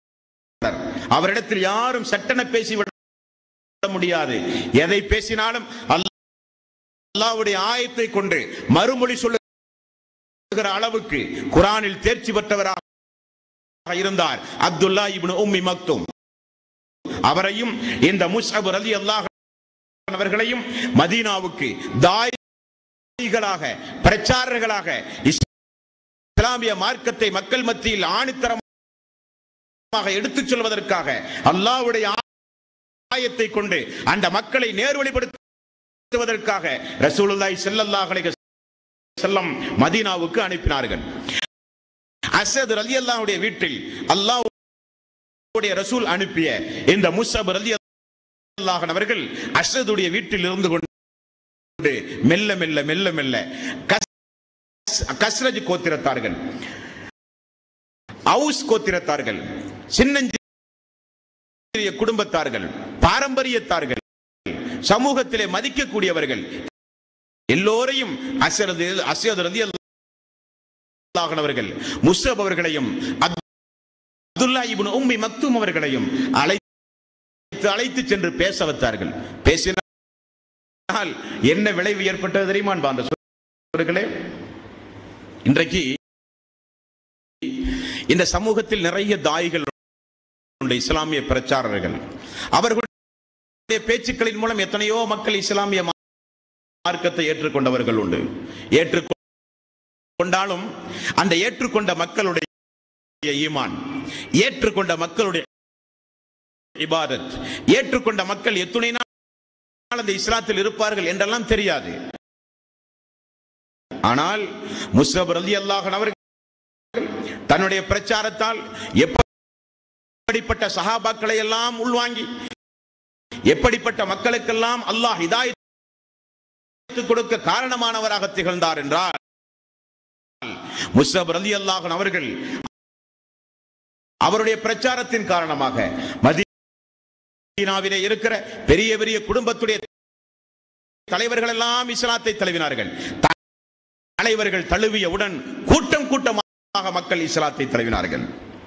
அவரிடத்தில் யாரும் சட்டென பேசிவிட முடியாது எதை பேசினாலும் அல்லாஹ்வுடைய ஆயத்தை கொண்டு மறுமொழி சொல்லுகிற அளவுக்கு குரானில் தேர்ச்சி பெற்றவராக இருந்தார் அப்துல்லா இப்னு உம்மி மக்தும் அவரையும் இந்த முஸ்அப் ரலி அல்லாஹ் அவர்களையும் மதீனாவுக்கு தாய்களாக பிரச்சாரர்களாக இஸ்லாமிய மார்க்கத்தை மக்கள் மத்தியில் ஆணித்தரமாக எடுத்துச் சொல்வதற்காக அல்லாஹ்வுடைய ஆயத்தை கொண்டு அந்த மக்களை நேர்வழிப்படுத்துவதற்காக ரசூலுல்லாஹி ஸல்லல்லாஹு அலைஹி வஸல்லம் மதீனாவுக்கு அனுப்பினார்கள் அசத் ரலியல்லாஹுடைய வீட்டில் அல்லாஹ்வுடைய ரசூல் அனுப்பிய இந்த முஸ்அப் ரலியல்லாஹு அவர்கள் அசதுடைய வீட்டில் இருந்து கொண்டு மெல்ல மெல்ல மெல்ல மெல்ல கஸ்ரஜ் கோத்திரத்தார்கள் அவுஸ் கோத்திரத்தார்கள் சின்னஞ்சிறிய குடும்பத்தார்கள் பாரம்பரியத்தார்கள் சமூகத்திலே மதிக்கக்கூடியவர்கள் எல்லோரையும் அசரது அசது ரதி அவர்கள் முஸ்அப் அவர்களையும் அப்துல்லா இப்னு உம்மி மக்தும் அவர்களையும் அழைத்து அழைத்து அழைத்து சென்று பேச வைத்தார்கள் பேசினால் என்ன விளைவு ஏற்பட்டது தெரியுமா அன்பார்ந்த சகோதரர்களே இன்றைக்கு இந்த சமூகத்தில் நிறைய தாய்கள் உண்டு, இஸ்லாமிய பிரச்சாரர்கள் அவர்களுடைய பேச்சுக்களின் மூலம் எத்தனையோ மக்கள் இஸ்லாமிய மார்க்கத்தை ஏற்றுக்கொண்டவர்கள் உண்டு ஏற்றுக்கொண்டாலும் அந்த ஏற்றுக்கொண்ட மக்களுடைய ஈமான் ஏற்றுக்கொண்ட மக்களுடைய இபாதத் ஏற்றுக்கொண்ட மக்கள் எத்துணை நாள் அந்த இஸ்லாத்தில் இருப்பார்கள் என்றெல்லாம் தெரியாது ஆனால் முஸ்தப் ரலி அல்லாஹன் அவர்கள் தன்னுடைய பிரச்சாரத்தால் எப்படிப்பட்ட சஹாபாக்களை எல்லாம் உள்வாங்கி எப்படிப்பட்ட மக்களுக்கெல்லாம் அல்லாஹ் ஹிதாயத்து கொடுக்க காரணமானவராக திகழ்ந்தார் என்றால் முஸ்தப் ரலி அல்லாஹன் அவர்கள் அவருடைய பிரச்சாரத்தின் காரணமாக மதீனாவிலே இருக்கிற பெரிய பெரிய குடும்பத்துடைய தலைவர்கள் எல்லாம் இஸ்லாத்தை தழுவினார்கள் தலைவர்கள் தழுவியவுடன் கூட்டம் கூட்டமாக மக்கள் இஸ்லாத்தை தழுவினார்கள்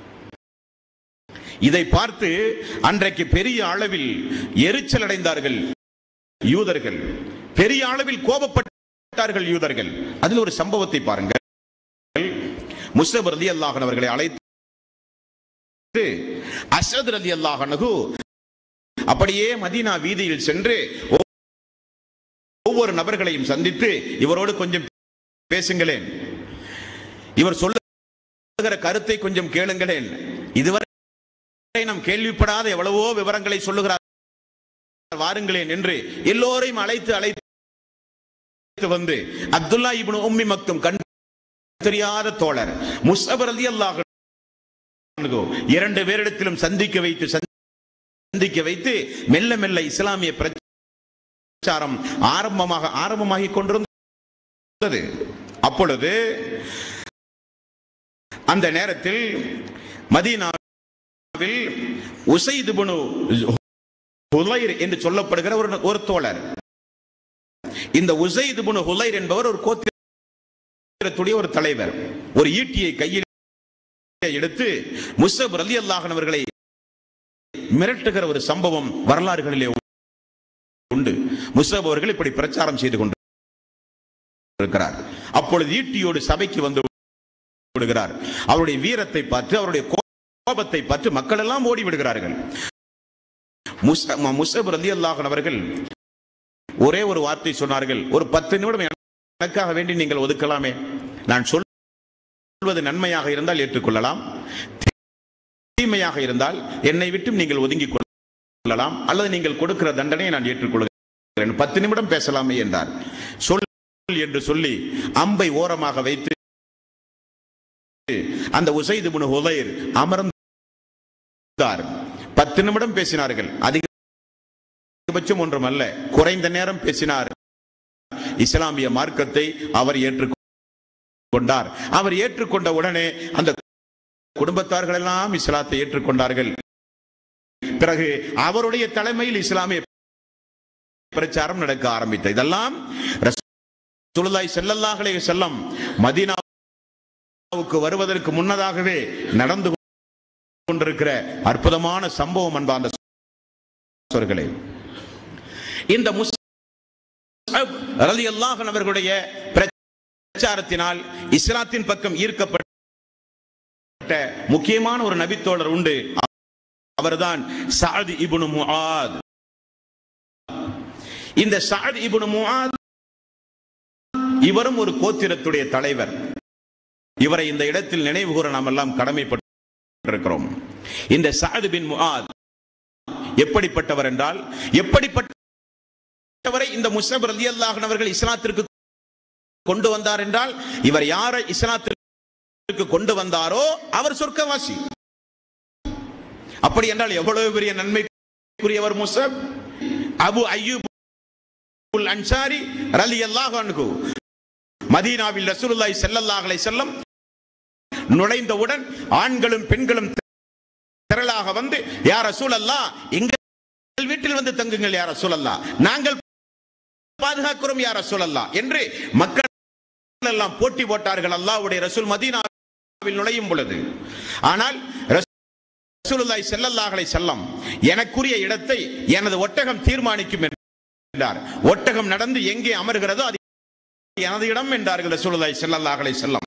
இதை பார்த்து அன்றைக்கு பெரிய அளவில் எரிச்சல் அடைந்தார்கள் யூதர்கள் பெரிய அளவில் கோபப்பட்டார்கள் யூதர்கள் அதில் ஒரு சம்பவத்தை பாருங்கள் முஸ்தப் ரலி அல்லாஹன் அவர்களை அழைத்து அசத் ரலி அல்லாஹனகு அப்படியே மதீனா வீதியில் சென்று ஒவ்வொரு நபர்களையும் சந்தித்து இவரோடு கொஞ்சம் பேசுங்களேன் இவர் சொல்லுகிற கருத்தை கொஞ்சம் கேளுங்களேன் இதுவரை நாம் கேள்விப்படாத எவ்வளவோ விவரங்களை சொல்லுகிறார் வாருங்களேன் என்று எல்லோரையும் அழைத்து அழைத்து வந்து அப்துல்லா இப்னு உம்மி மக்தும் கண் தெரியாத தோழர் முஸ்தபர் ரலி அல்லாஹ் இரண்டு பேரிடத்திலும் சந்திக்க வைத்து சந்திக்க வைத்து மெல்ல மெல்ல இஸ்லாமிய பிரச்சாரம் ஆரம்பமாக ஆரம்பமாகி கொண்டிருந்தது அப்பொழுது அந்த நேரத்தில் மதீனாவில் உசைது புனு ஹுலைர் என்று சொல்லப்படுகிற ஒரு ஒரு தோழர் இந்த உசைது புனு ஹுலைர் என்பவர் ஒரு கோத்திரத்துடைய ஒரு தலைவர் ஒரு ஈட்டியை கையில் எடுத்து முஸ்தப் ரலி அல்லாஹன் அவர்களை மிரட்டுகிற ஒரு சம்பவம் வரலாறுகளிலே உண்டு முஸ்தப் அவர்கள் இப்படி பிரச்சாரம் செய்து கொண்டு இருக்கிறார் அப்பொழுது ஈட்டியோடு சபைக்கு வந்து விடுகிறார் அவருடைய வீரத்தை பார்த்து அவருடைய கோபத்தை பார்த்து மக்கள் எல்லாம் ஓடி விடுகிறார்கள் முஸ்தப் ரலி அல்லாஹன் அவர்கள் ஒரே ஒரு வார்த்தை சொன்னார்கள் ஒரு பத்து நிமிடம் எனக்காக வேண்டி நீங்கள் ஒதுக்கலாமே நான் சொல் சொல்வது நன்மையாக இருந்தால் ஏற்றுக்கொள்ளலாம் தீமையாக இருந்தால் என்னை விட்டும் நீங்கள் ஒதுங்கிக் கொள்ளலாம் அல்லது நீங்கள் கொடுக்கிற தண்டனையை நான் ஏற்றுக்கொள்கிறேன் பத்து நிமிடம் பேசலாமே என்றார் சொல் என்று சொல்லி அம்பை ஓரமாக வைத்து அந்த உசைது முனு ஹுதைர் அமர்ந்தார் பத்து நிமிடம் பேசினார்கள் அதிகபட்சம் ஒன்றும் அல்ல குறைந்த நேரம் பேசினார் இஸ்லாமிய மார்க்கத்தை அவர் ஏற்றுக்கொண்டார் கொண்டார் அவர் ஏற்றுக்கொண்ட உடனே அந்த குடும்பத்தார்கள் எல்லாம் இஸ்லாத்தை ஏற்றுக்கொண்டார்கள் பிறகு அவருடைய தலைமையில் இஸ்லாமிய பிரச்சாரம் நடக்க ஆரம்பித்தது இதெல்லாம் ரசூலுல்லாஹி ஸல்லல்லாஹு அலைஹி வஸல்லம் மதீனாவுக்கு வருவதற்கு முன்னதாகவே நடந்து கொண்டிருக்கிற அற்புதமான சம்பவம் அன்பார்ந்த சகோதரர்களே இந்த முஸ்அப் ரலியல்லாஹு அவர்களுடைய பிரச்சாரத்தினால் இஸ்லாத்தின் பக்கம் ஈர்க்கப்பட்ட முக்கியமான ஒரு நபித்தோழர் உண்டு அவர்தான் சாத் இப்னு முஆத் இந்த சாத் இப்னு முஆத் இவரும் ஒரு கோத்திரத்துடைய தலைவர் இவரை இந்த இடத்தில் நினைவு கூற நாம் எல்லாம் கடமைப்பட்டிருக்கிறோம் இந்த சாத் பின் முஆத் எப்படிப்பட்டவர் என்றால் எப்படிப்பட்டவரை இந்த முஸ்லிம் ரலியல்லாஹு அவர்கள் இஸ்லாத்திற்கு கொண்டு வந்தார் என்றால் இவர் யாரை இஸ்லாத்திற்கு கொண்டு வந்தாரோ அவர் சொர்க்கவாசி அப்படி என்றால் எவ்வளவு பெரிய நன்மைக்குரியவர் முசப் அபு ஐயூப் அன்சாரி ரலி அல்லாஹ் அன்ஹு மதீனாவில் ரசூலுல்லாஹி ஸல்லல்லாஹு அலைஹி வஸல்லம் நுழைந்தவுடன் ஆண்களும் பெண்களும் திரளாக வந்து யா ரசூலல்லாஹ் எங்கள் வீட்டில் வந்து தங்குங்கள் யா ரசூலல்லாஹ் நாங்கள் பாதுகாக்கிறோம் யா ரசூலல்லாஹ் என்று மக்கள் எல்லாம் போட்டி போட்டார்கள் அல்லாஹ்வுடைய ரசூல் மதீனாவில் நுழையும் பொழுது ஆனால் ரசூலுல்லாஹி ஸல்லல்லாஹு அலைஹி வஸல்லம் எனக்குரிய இடத்தை எனது ஒட்டகம் தீர்மானிக்கும் என்றார் ஒட்டகம் நடந்து எங்கே அமர்கிறதோ அது எனது இடம் என்றார்கள் ரசூலுல்லாஹி ஸல்லல்லாஹு அலைஹி வஸல்லம்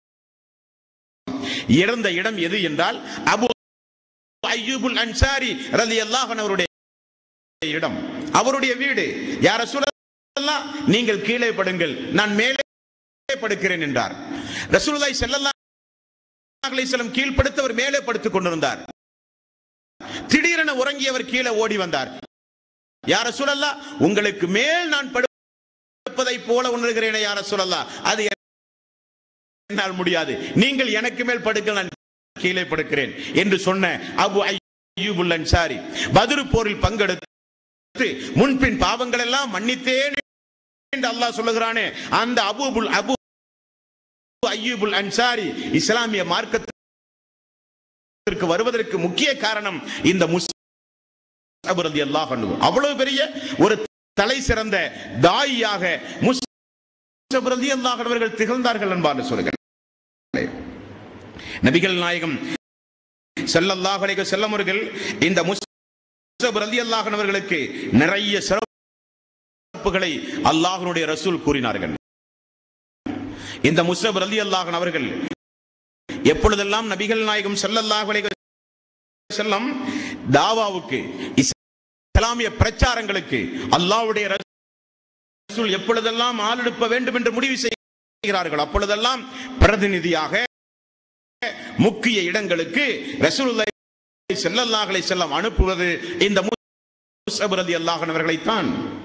இறந்த இடம் எது என்றால் அபு அய்யூபுல் அன்சாரி ரலியல்லாஹு அன்ஹு அவருடைய இடம் அவருடைய வீடு யார சொல்லலாம் நீங்கள் கீழே படுங்கள் நான் மேலே படுக்கிறேன் என்றார் ரசூலுல்லாஹி ஸல்லல்லாஹு அலைஹி வஸல்லம் கீழ்ப்படுத்தவர் மேலே படுத்துக் கொண்டிருந்தார் திடீரென உறங்கியவர் கீழே ஓடி வந்தார் யார சொல்லலாம் உங்களுக்கு மேல் நான் படுப்பதை போல உணர்கிறேனே யார சொல்லலாம் அது என்னால் முடியாது நீங்கள் எனக்கு மேல் படுக்க நான் கீழே படுக்கிறேன் என்று சொன்ன அபு அய்யூபுல் அன்சாரி பத்ரு போரில் பங்கெடுத்து முன்பின் பாவங்கள் எல்லாம் மன்னித்தேன் என்று அல்லாஹ் சொல்லுகிறானே அந்த அபூபுல் அபு அய்யூபுல் அன்சாரி இஸ்லாமிய மார்க்கத்திற்கு வருவதற்கு முக்கிய காரணம் இந்த முஸ்அப் ரலியல்லாஹு அன்ஹு அவ்வளவு பெரிய ஒரு தலை சிறந்த தாயியாக முஸ்அப் ரலியல்லாஹு அன்ஹு அவர்கள் திகழ்ந்தார்கள் என்பார் சொல்லுங்கள் நபிகள் நாயகம் ஸல்லல்லாஹு அலைஹி வஸல்லம் அவர்கள் இந்த முஸ்அப் ரலியல்லாஹு அன்ஹு அவர்களுக்கு நிறைய சிறப்புகளை அல்லாஹ்வுடைய ரசூல் கூறினார்கள் இந்த முஸ்அப் ரலியல்லாஹு அன்ஹு அவர்கள் எப்பொழுதெல்லாம் நபிகள் நாயகம் ஸல்லல்லாஹு அலைஹி வஸல்லம் தாவாவுக்கு இஸ்லாமிய பிரச்சாரங்களுக்கு அல்லாஹ்வுடைய ரசூல் எப்பொழுதெல்லாம் ஆளெடுப்ப வேண்டும் என்று முடிவு செய்கிறார்கள் அப்பொழுதெல்லாம் பிரதிநிதியாக முக்கிய இடங்களுக்கு ரசூலுல்லாஹி ஸல்லல்லாஹு அலைஹி வஸல்லம் அனுப்புவது இந்த முஸ்அப் ரலியல்லாஹு அன்ஹு அவர்களைத்தான்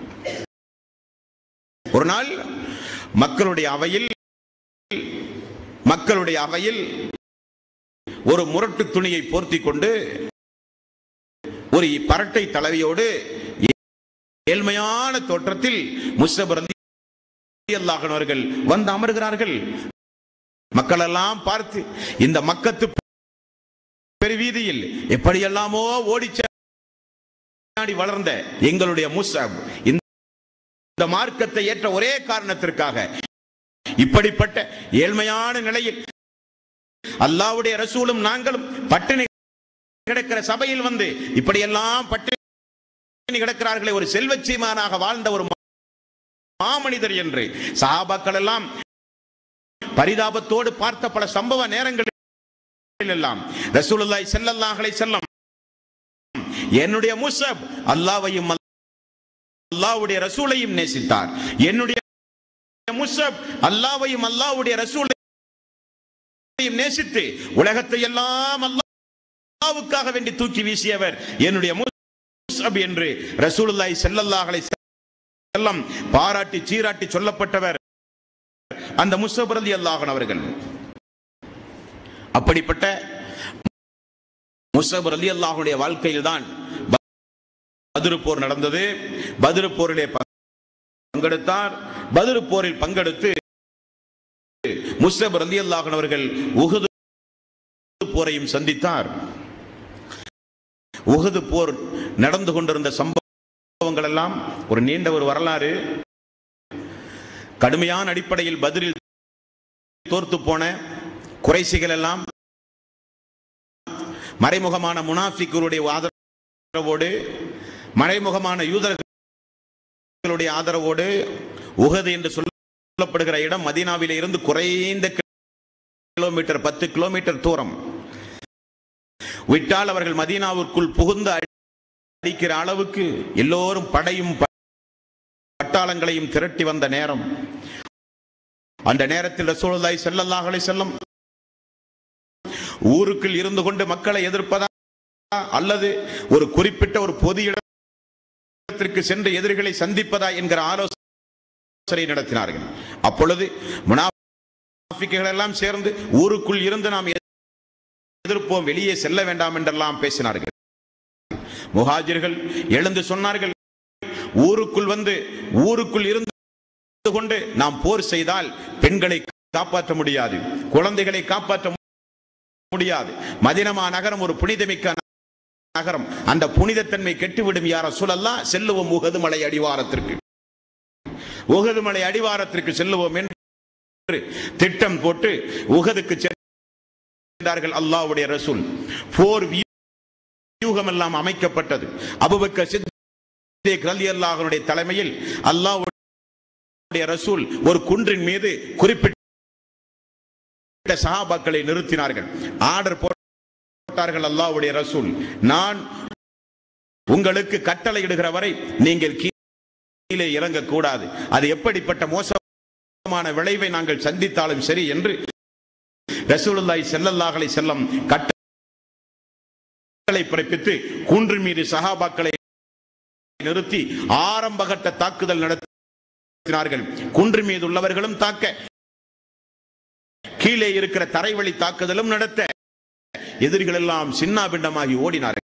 ஒரு நாள் மக்களுடைய அவையில் மக்களுடைய அவையில் ஒரு முரட்டு துணியை போர்த்தி கொண்டு ஒரு பரட்டை தலைவியோடு ஏழ்மையான தோற்றத்தில் முஸ்தப் ரலியல்லாஹு அன்ஹு அவர்கள் வந்து அமர்கிறார்கள் மக்கள் எல்லாம் பார்த்து இந்த மக்கத்து பெருவீதியில் எப்படியெல்லாமோ ஓடிச்சாடி வளர்ந்த எங்களுடைய முஸ்அப் இந்த மார்க்கத்தை ஏற்ற ஒரே காரணத்திற்காக இப்படிப்பட்ட ஏழ்மையான நிலையில் அல்லாவுடைய ரசூலும் நாங்களும் பட்டினி கிடக்கிற சபையில் வந்து இப்படியெல்லாம் பட்டினி கிடக்கிறார்களே ஒரு செல்வச்சீமானாக வாழ்ந்த ஒரு மாமனிதர் என்று சஹாபாக்கள் எல்லாம் பரிதாபத்தோடு பார்த்த பல சம்பவ நேரங்களில் எல்லாம் ரசூலுல்லாஹி ஸல்லல்லாஹு அலைஹி வஸல்லம் என்னுடைய முஸ்அப் அல்லாஹ்வையும் அல்லாஹ்வுடைய ரசூலையும் நேசித்தார் என்னுடைய முஸ்அப் அல்லாஹ்வையும் அல்லாஹ்வுடைய ரசூலையும் நேசித்து உலகத்தை எல்லாம் அல்லாஹ்வுக்காக வேண்டி தூக்கி வீசியவர் என்னுடைய முஸ்அப் என்று ரசூலுல்லாஹி ஸல்லல்லாஹு அலைஹி வஸல்லம் பாராட்டி சீராட்டி சொல்லப்பட்டவர் அந்த முஸ்அப் ரலியல்லாஹு அவர்கள் அப்படிப்பட்ட முஸ்அப் ரலியல்லாஹுடைய வாழ்க்கையில் தான் பத்ரு போர் நடந்தது பத்ரு போரிலே பங்கெடுத்தார் பத்ரு போரில் பங்கெடுத்து முஸ்அப் ரலியல்லாஹு அவர்கள் உஹது போரையும் சந்தித்தார் உஹது போர் நடந்து கொண்டிருந்த சம்பவங்கள் எல்லாம் ஒரு நீண்ட ஒரு வரலாறு கடுமையான அடிப்படையில் பதிலில் தோர்த்து போன குறைசிகள் எல்லாம் மறைமுகமான முனாஃபிக்குடைய ஆதரவோடு மறைமுகமான யூதர்களுடைய ஆதரவோடு உகது என்று சொல்லப்படுகிற இடம் மதீனாவிலே இருந்து குறைந்த கிலோமீட்டர் பத்து கிலோமீட்டர் தூரம் விட்டால் அவர்கள் மதீனாவிற்குள் புகுந்து அடிக்கிற அளவுக்கு எல்லோரும் படையும் பட்டாளங்களையும் திரட்டி வந்த நேரம் அந்த நேரத்தில் ரசூலுல்லாஹி ஸல்லல்லாஹு அலைஹி வஸல்லம் ஊருக்குள் இருந்து கொண்டு மக்களை எதிர்ப்பதா அல்லது ஒரு குறிப்பிட்ட ஒரு பொது இடத்திற்கு சென்று எதிரிகளை சந்திப்பதா என்கிற ஆலோசனை நடத்தினார்கள் அப்பொழுது முனாஃபிக்குகள் எல்லாம் சேர்ந்து ஊருக்குள் இருந்து நாம் எதிர்ப்போம் வெளியே செல்ல வேண்டாம் என்றெல்லாம் பேசினார்கள் முஹாஜிர்கள் எழுந்து சொன்னார்கள் ஊருக்குள் வந்து ஊருக்குள் இருந்து கொண்டு நாம் போர் செய்தால் பெண்களை காப்பாற்ற முடியாது குழந்தைகளை காப்பாற்ற முடியாது மதினமா நகரம் ஒரு புனிதமிக்க நகரம் அந்த புனிதத்தன்மை கெட்டுவிடும் யார சூழல்லா செல்லுவோம் உகதுமலை அடிவாரத்திற்கு உகதுமலை அடிவாரத்திற்கு செல்லுவோம் என்று திட்டம் போட்டு உகதுக்கு சென்றார்கள் அல்லாஹ்வுடைய ரசூல் போர் வியூகம் எல்லாம் அமைக்கப்பட்டது அபுபக்கர் சித்திக் ரலியல்லாஹுடைய தலைமையில் அல்லாஹ்வுடைய ரசூல் ஒரு குன்றின் மீது குறிப்பிட்ட சஹாபாக்களை நிறுத்தினார்கள் ஆர்டர் போட்டார்கள் அல்லாஹ்வுடைய ரசூல் நான் உங்களுக்கு கட்டளை இடுகிற வரை நீங்கள் கீழே இறங்கக்கூடாது அது எப்படிப்பட்ட மோசமான விளைவை நாங்கள் சந்தித்தாலும் சரி என்று ரசூலுல்லாஹி ஸல்லல்லாஹு அலைஹி செல்லம் கட்டளை பிறப்பித்து குன்று மீது சஹாபாக்களை நிறுத்தி ஆரம்பகட்ட தாக்குதல் நடத்தினார்கள் குன்று மீது உள்ளவர்களும் தாக்க கீழே இருக்கிற தரைவழி தாக்குதலும் நடத்த எதிரிகள் எல்லாம் சின்னாபிண்டமாகி ஓடினார்கள்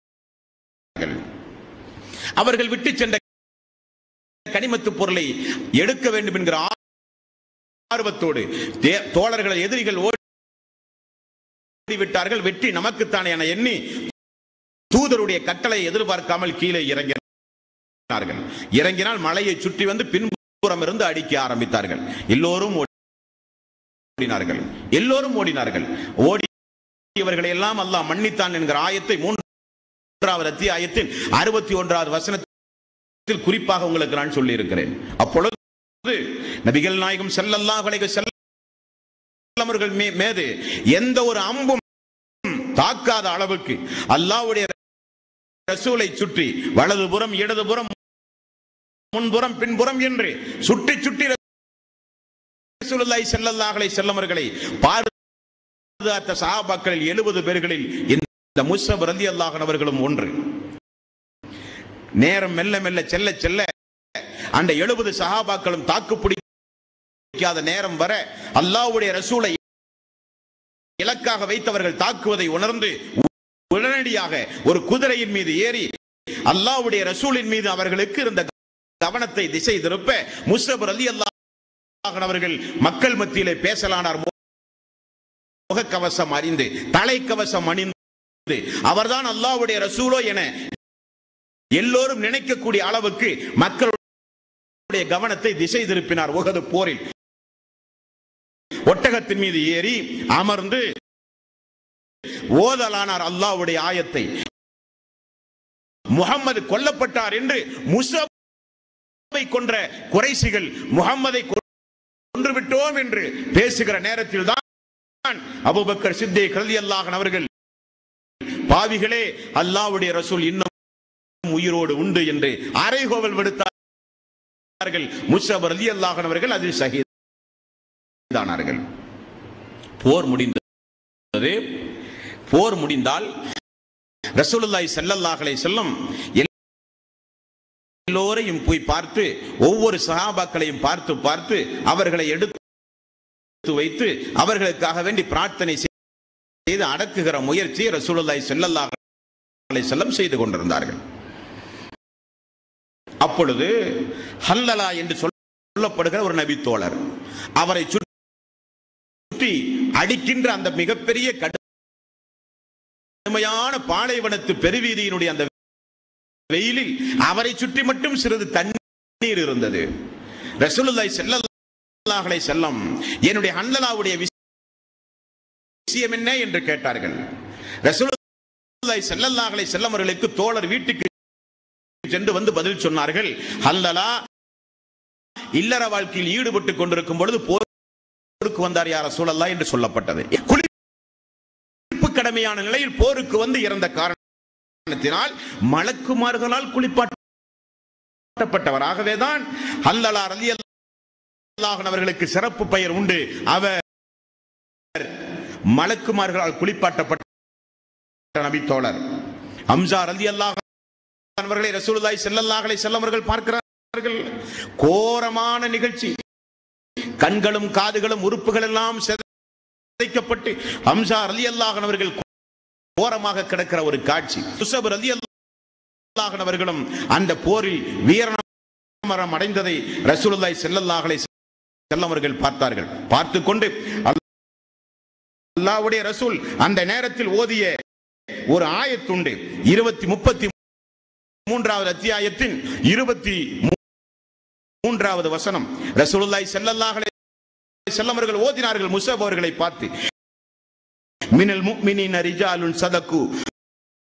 அவர்கள் விட்டு சென்ற கனிமத்து பொருளை எடுக்க வேண்டும் என்கிற ஆர்வத்தோடு தே- தோழர்கள் எதிரிகள் ஓடி விட்டார்கள் வெற்றி நமக்குத்தானே என எண்ணி தூதருடைய கட்டளை எதிர்பார்க்காமல் கீழே இறங்கினார்கள் இறங்கினால் மலையை சுற்றி வந்து பின்புறம் இருந்து அடிக்க ஆரம்பித்தார்கள் எல்லோரும் ஓடினார்கள் எல்லோரும் ஓடினார்கள் ஓடி இவர்களை எல்லாம் அல்லாஹ் மன்னித்தான் என்கிற ஆயத்தை மூன்றாவது அத்தியாயத்தின் அறுபத்தி ஒன்றாவது வசனத்தில் குறிப்பாக உங்களுக்கு நான் சொல்லி இருக்கிறேன் அப்பொழுது நபிகள் நாயகம் ஸல்லல்லாஹு அலைஹி வஸல்லம் அவர்கள் மீ- மீது எந்த ஒரு அம்பும் தாக்காத அளவுக்கு அல்லாஹ்வுடைய ரசூலை சுற்றி வலதுபுறம் இடதுபுறம் முன்புறம் பின்புறம் என்று சுற்றி சுற்றி ரசூலுல்லாஹி ஸல்லல்லாஹு அலைஹி வஸல்லம் அவர்களை பாதுகாத்த சஹாபாக்களில் 70 பேர்களில் இந்த முஸ்அப் ரலியல்லாஹு அன்ஹு அவர்களும் ஒன்று நேரம் மெல்ல மெல்ல செல்ல செல்ல அந்த 70 சஹாபாக்களும் தாக்கு பிடிக்காத நேரம் வர அல்லாஹ்வுடைய ரசூலை இலக்காக வைத்தவர்கள் தாக்குவதை உணர்ந்து உடனடியாக ஒரு குதிரையின் மீது ஏறி அல்லாஹ்வுடைய ரசூலின் மீது அவர்களுக்கு இருந்த கவனத்தை திசை திருப்ப முஸ்அப் ரலியல்லாஹு அன்ஹு அவர்கள் மக்கள் மத்தியிலே பேசலானார் முகக்கவசம் அறிந்து தலைக்கவசம் அணிந்து அவர்தான் அல்லாஹ்வுடைய ரசூலோ என எல்லோரும் நினைக்கக்கூடிய அளவுக்கு மக்களுடைய கவனத்தை திசை திருப்பினார் உகது போரில் ஒட்டகத்தின் மீது ஏறி அமர்ந்து ஓதலானார் அல்லாஹ்வுடைய ஆயத்தை முகம்மது கொல்லப்பட்டார் என்று முசபை கொன்ற குறைசிகள் முகம்மதை கொன்று விட்டோம் என்று பேசுகிற நேரத்தில் தான் அபூபக்கர் சித்தே கல்வி அல்லாஹன் அவர்கள் பாவிகளே அல்லாஹ்வுடைய ரசூல் இன்னும் உயிரோடு உண்டு என்று அரைகோவல் விடுத்தார்கள் முஸ்அப் ரலி அல்லாஹன் அவர்கள் அதில் ஷஹீதானார்கள் போர் முடிந்தது போர் முடிந்தால் ரசூலுல்லாஹி ஸல்லல்லாஹு அலைஹி வஸல்லம் எல்லோரையும் போய் பார்த்து ஒவ்வொரு சஹாபாக்களையும் பார்த்து பார்த்து அவர்களை எடுத்து வைத்து அவர்களுக்காக வேண்டி பிரார்த்தனை செய்து அடக்குகிற முயற்சியை ரசூலுல்லாஹி ஸல்லல்லாஹு அலைஹி வஸல்லம் செய்து கொண்டிருந்தார்கள் அப்பொழுது ஹல்லலா என்று சொல்லப்படுகிற ஒரு நபி தோழர் அவரை சுற்றி அடிக்கின்ற அந்த மிகப்பெரிய கடுமையான பாலைவனத்து பெருவீதியினுடைய அந்த வெயிலில் அவரை சுற்றி மட்டும் சிறிது தண்ணீர் இருந்தது ரசூலுல்லாஹி ஸல்லல்லாஹு அலைஹி வஸல்லம் என்னுடைய ஹல்லலாவுடைய விஷயம் என்ன என்று கேட்டார்கள் ரசூலுல்லாஹி ஸல்லல்லாஹு அலைஹி வஸல்லம் அவர்களுக்கு தோழர் வீட்டுக்கு சென்று வந்து பதில் சொன்னார்கள் ஹல்லலா இல்லற வாழ்க்கையில் ஈடுபட்டுக் கொண்டிருக்கும் பொழுது போருக்கு வந்தார் யார் ரசூலல்லா என்று சொல்லப்பட்டது குளிப்பு கடமையான நிலையில் போருக்கு வந்து இறந்த காரணத்தினால் மலக்குமார்களால் குளிப்பாட்டப்பட்டவர் ஆகவேதான் ஹல்லலா ரலி அவர்களுக்கு சிறப்பு பெயர் உண்டு அவர் மலக்குமார்களால் குளிப்பாட்டப்பட்ட நபி தோழர் ஹம்சா ரலி அல்லாஹ் அவர்களை ரசூலுல்லாஹி ஸல்லல்லாஹு அலைஹி வஸல்லம் அவர்கள் பார்க்கிறார்கள் கோரமான நிகழ்ச்சி கண்களும் காதுகளும் உறுப்புகள் எல்லாம் சிதைக்கப்பட்டு ஹம்சா ரலியல்லாஹு அவர்கள் கோரமாக கிடக்கிற ஒரு காட்சி யுசப் ரலியல்லாஹு அவர்களும் அந்த போரில் வீரமரம் அடைந்ததை ரசூலுல்லாஹி ஸல்லல்லாஹு அலைஹி வஸல்லம் அவர்கள் பார்த்தார்கள் பார்த்து கொண்டு அல்லாஹ்வுடைய ரசூல் அந்த நேரத்தில் ஓதிய ஒரு ஆயத்துண்டு இருபத்தி முப்பத்தி மூன்றாவது அத்தியாயத்தின் இருபத்தி மூன்றாவது வசனம் ரசூலுல்லாஹி ஸல்லல்லாஹு அலைஹி வஸல்லம் அவர்கள் ஓதினார்கள் முஸப் அவர்களை பார்த்து மினல் முஃமினீன ரிஜாலுன் சதகு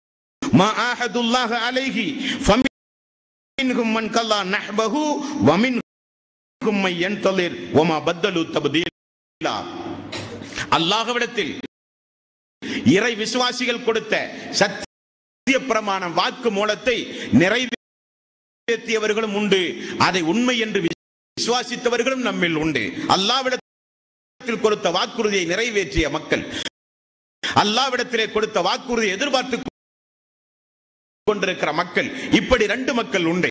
மா ஆஹதுல்லாஹ அலைஹி ஃபமின்ஹும் மன் கல்லா நஹ்பஹு வமின்ஹும் மை யன்தலிர் வமா பத்தலு தப்தீலா அல்லாஹ்விடத்தில் இறை விசுவாசிகள் கொடுத்த சத்திய பிரமாணம் வாக்கு மூலத்தை நிறைவேற்றியவர்களும் உண்டு அதை உண்மை என்று விசுவாசித்தவர்களும் நம்மில் உண்டு அல்லாவிடத்தில் கொடுத்த வாக்குறுதியை நிறைவேற்றிய மக்கள் அல்லாவிடத்திலே கொடுத்த வாக்குறுதியை எதிர்பார்த்து கொண்டிருக்கிற மக்கள் இப்படி ரெண்டு மக்கள் உண்டு